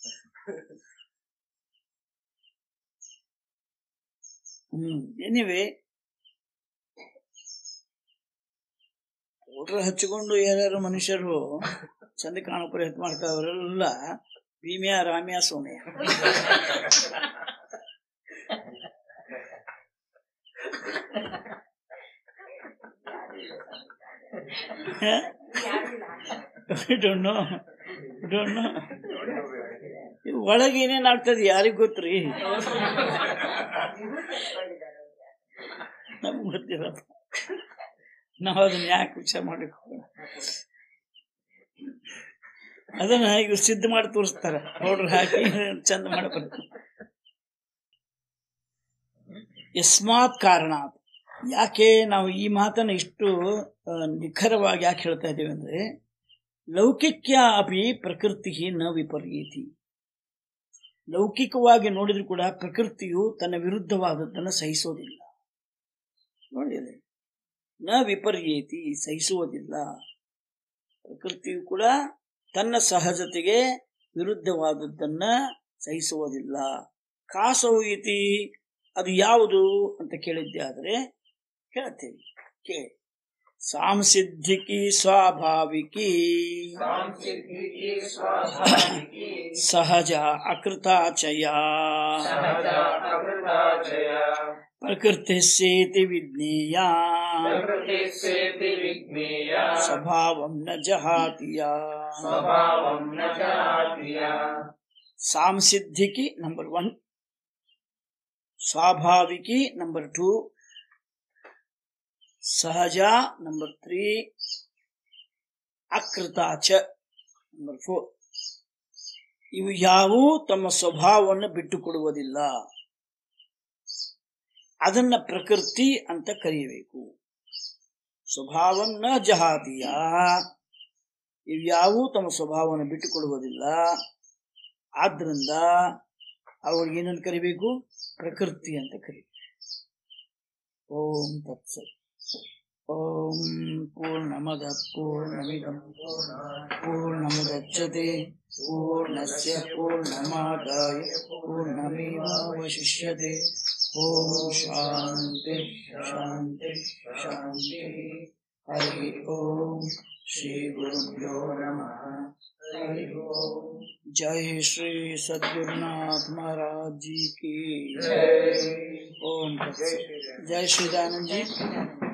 Speaker 1: ಹ್ಮ್ ಎನಿವೆ ಪೌಡ್ರ್ ಹಚ್ಚಿಕೊಂಡು ಯಾರ್ಯಾರು ಮನುಷ್ಯರು ಚಂದ ಕಾಣೋ ಪ್ರಯತ್ನ ಮಾಡ್ತಾವ್ರೆಲ್ಲ Bhimya Ramya Somya don't know don't know ಒಳಗೆ ಏನೇನ್ ಆಗ್ತದೆ ಯಾರಿಗ್ ಗೊತ್ತ್ರಿ ನಮ್ಗೆ ಗೊತ್ತಿಲ್ಲ ನಾವು ಅದನ್ನ ಯಾಕೆ ವಿಚಾರ ಮಾಡಬೇಕು ಅದನ್ನ ಈಗ ಸಿದ್ಧ ಮಾಡಿ ತೋರಿಸ್ತಾರ ಪೌಡರ್ ಹಾಕಿ ಚಂದ ಮಾಡಬೇಕು ಯಸ್ಮಾತ್ ಕಾರಣ ಯಾಕೆ ನಾವು ಈ ಮಾತನ್ನು ಇಷ್ಟು ಆ, ನಿಖರವಾಗಿ ಯಾಕೆ ಹೇಳ್ತಾ ಇದ್ದೇವೆ ಅಂದ್ರೆ ಲೌಕಿಕ್ಯ ಅಪಿ ಪ್ರಕೃತಿ ನ ವಿಪರ್ಯತಿ ಲೌಕಿಕವಾಗಿ ನೋಡಿದ್ರು ಕೂಡ ಪ್ರಕೃತಿಯು ತನ್ನ ವಿರುದ್ಧವಾದದ್ದನ್ನು ಸಹಿಸೋದಿಲ್ಲ ನೋಡಿದೆ ನ ವಿಪರ್ಯೇತಿ ಸಹಿಸುವುದಿಲ್ಲ ಪ್ರಕೃತಿಯು ಕೂಡ ತನ್ನ ಸಹಜತೆಗೆ ವಿರುದ್ಧವಾದದ್ದನ್ನ ಸಹಿಸುವುದಿಲ್ಲ ಕಾಸವು ಇತಿ ಅದು ಯಾವುದು ಅಂತ ಕೇಳಿದ್ದೆ ಆದರೆ ಹೇಳ್ತೇವೆ ಕೇಳಿ ಸಾಂಸಿದ್ಧಿಕಿ ಸ್ವಾಭಾವಿಕಿ
Speaker 2: ಸಾಂಸಿದ್ಧಿಕಿ ಸ್ವಾಭಾವಿಕಿ
Speaker 1: ಸಹಜ ಅಕೃತಾಚಯ
Speaker 2: ಸಹಜ ಅಕೃತಾಚಯ
Speaker 1: ಪ್ರಕೃತಿ ಸೇತಿ ವಿಜ್ಞೇಯ
Speaker 2: ಪ್ರಕೃತಿ ಸೇತಿ ವಿಜ್ಞೇಯ
Speaker 1: ಸ್ವಭಾವಂ ನ ಜಹಾತಿಯ
Speaker 2: ಸ್ವಭಾವಂ ನ ಜಾತಿಯ
Speaker 1: ಸಾಂಸಿದ್ಧಿಕಿ ನಂಬರ್ ಒನ್ ಸ್ವಾಭಾವಿಕಿ ನಂಬರ್ ಟೂ ಸಹಜ ನಂಬರ್ ತ್ರೀ ಅಕೃತಾಚ ನಂಬರ್ ಫೋರ್ ಇವು ಯಾವೂ ತಮ್ಮ ಸ್ವಭಾವವನ್ನು ಬಿಟ್ಟುಕೊಡುವುದಿಲ್ಲ ಅದನ್ನ ಪ್ರಕೃತಿ ಅಂತ ಕರೆಯಬೇಕು ಸ್ವಭಾವಂ ನ ಜಹಾತಿಯ ಇವ್ಯಾವೂ ತಮ್ಮ ಸ್ವಭಾವವನ್ನು ಬಿಟ್ಟುಕೊಡುವುದಿಲ್ಲ ಆದ್ರಿಂದ ಅವ್ರಿಗೆ ಏನನ್ನು ಕರಿಬೇಕು ಪ್ರಕೃತಿ ಅಂತ ಕರಿಬೇಕು ಓಂ ತತ್ಸತ್ ಓಂ ಪೂರ್ಣಮದ ಪೂರ್ಣಮಿದಂ ಪೂರ್ಣಮುದಚ್ಯತೆ ಪೂರ್ಣಸ್ಯ ಪೂರ್ಣಮಾದಾಯ ಪೂರ್ಣಮೇವಾವಶಿಷ್ಯತೆ ಓಂ ಶಾಂತಿ ಶಾಂತಿ ಶಾಂತಿ ಹರಿ ಓಂ ಶ್ರೀ ಗುರುಭ್ಯೋ ನಮಃ ಹರಿ ಓಂ जय श्री सद्गुरुनाथ महाराज जी की
Speaker 2: ಜೈ
Speaker 1: ओम तत्सत। जय श्री दयानंद जी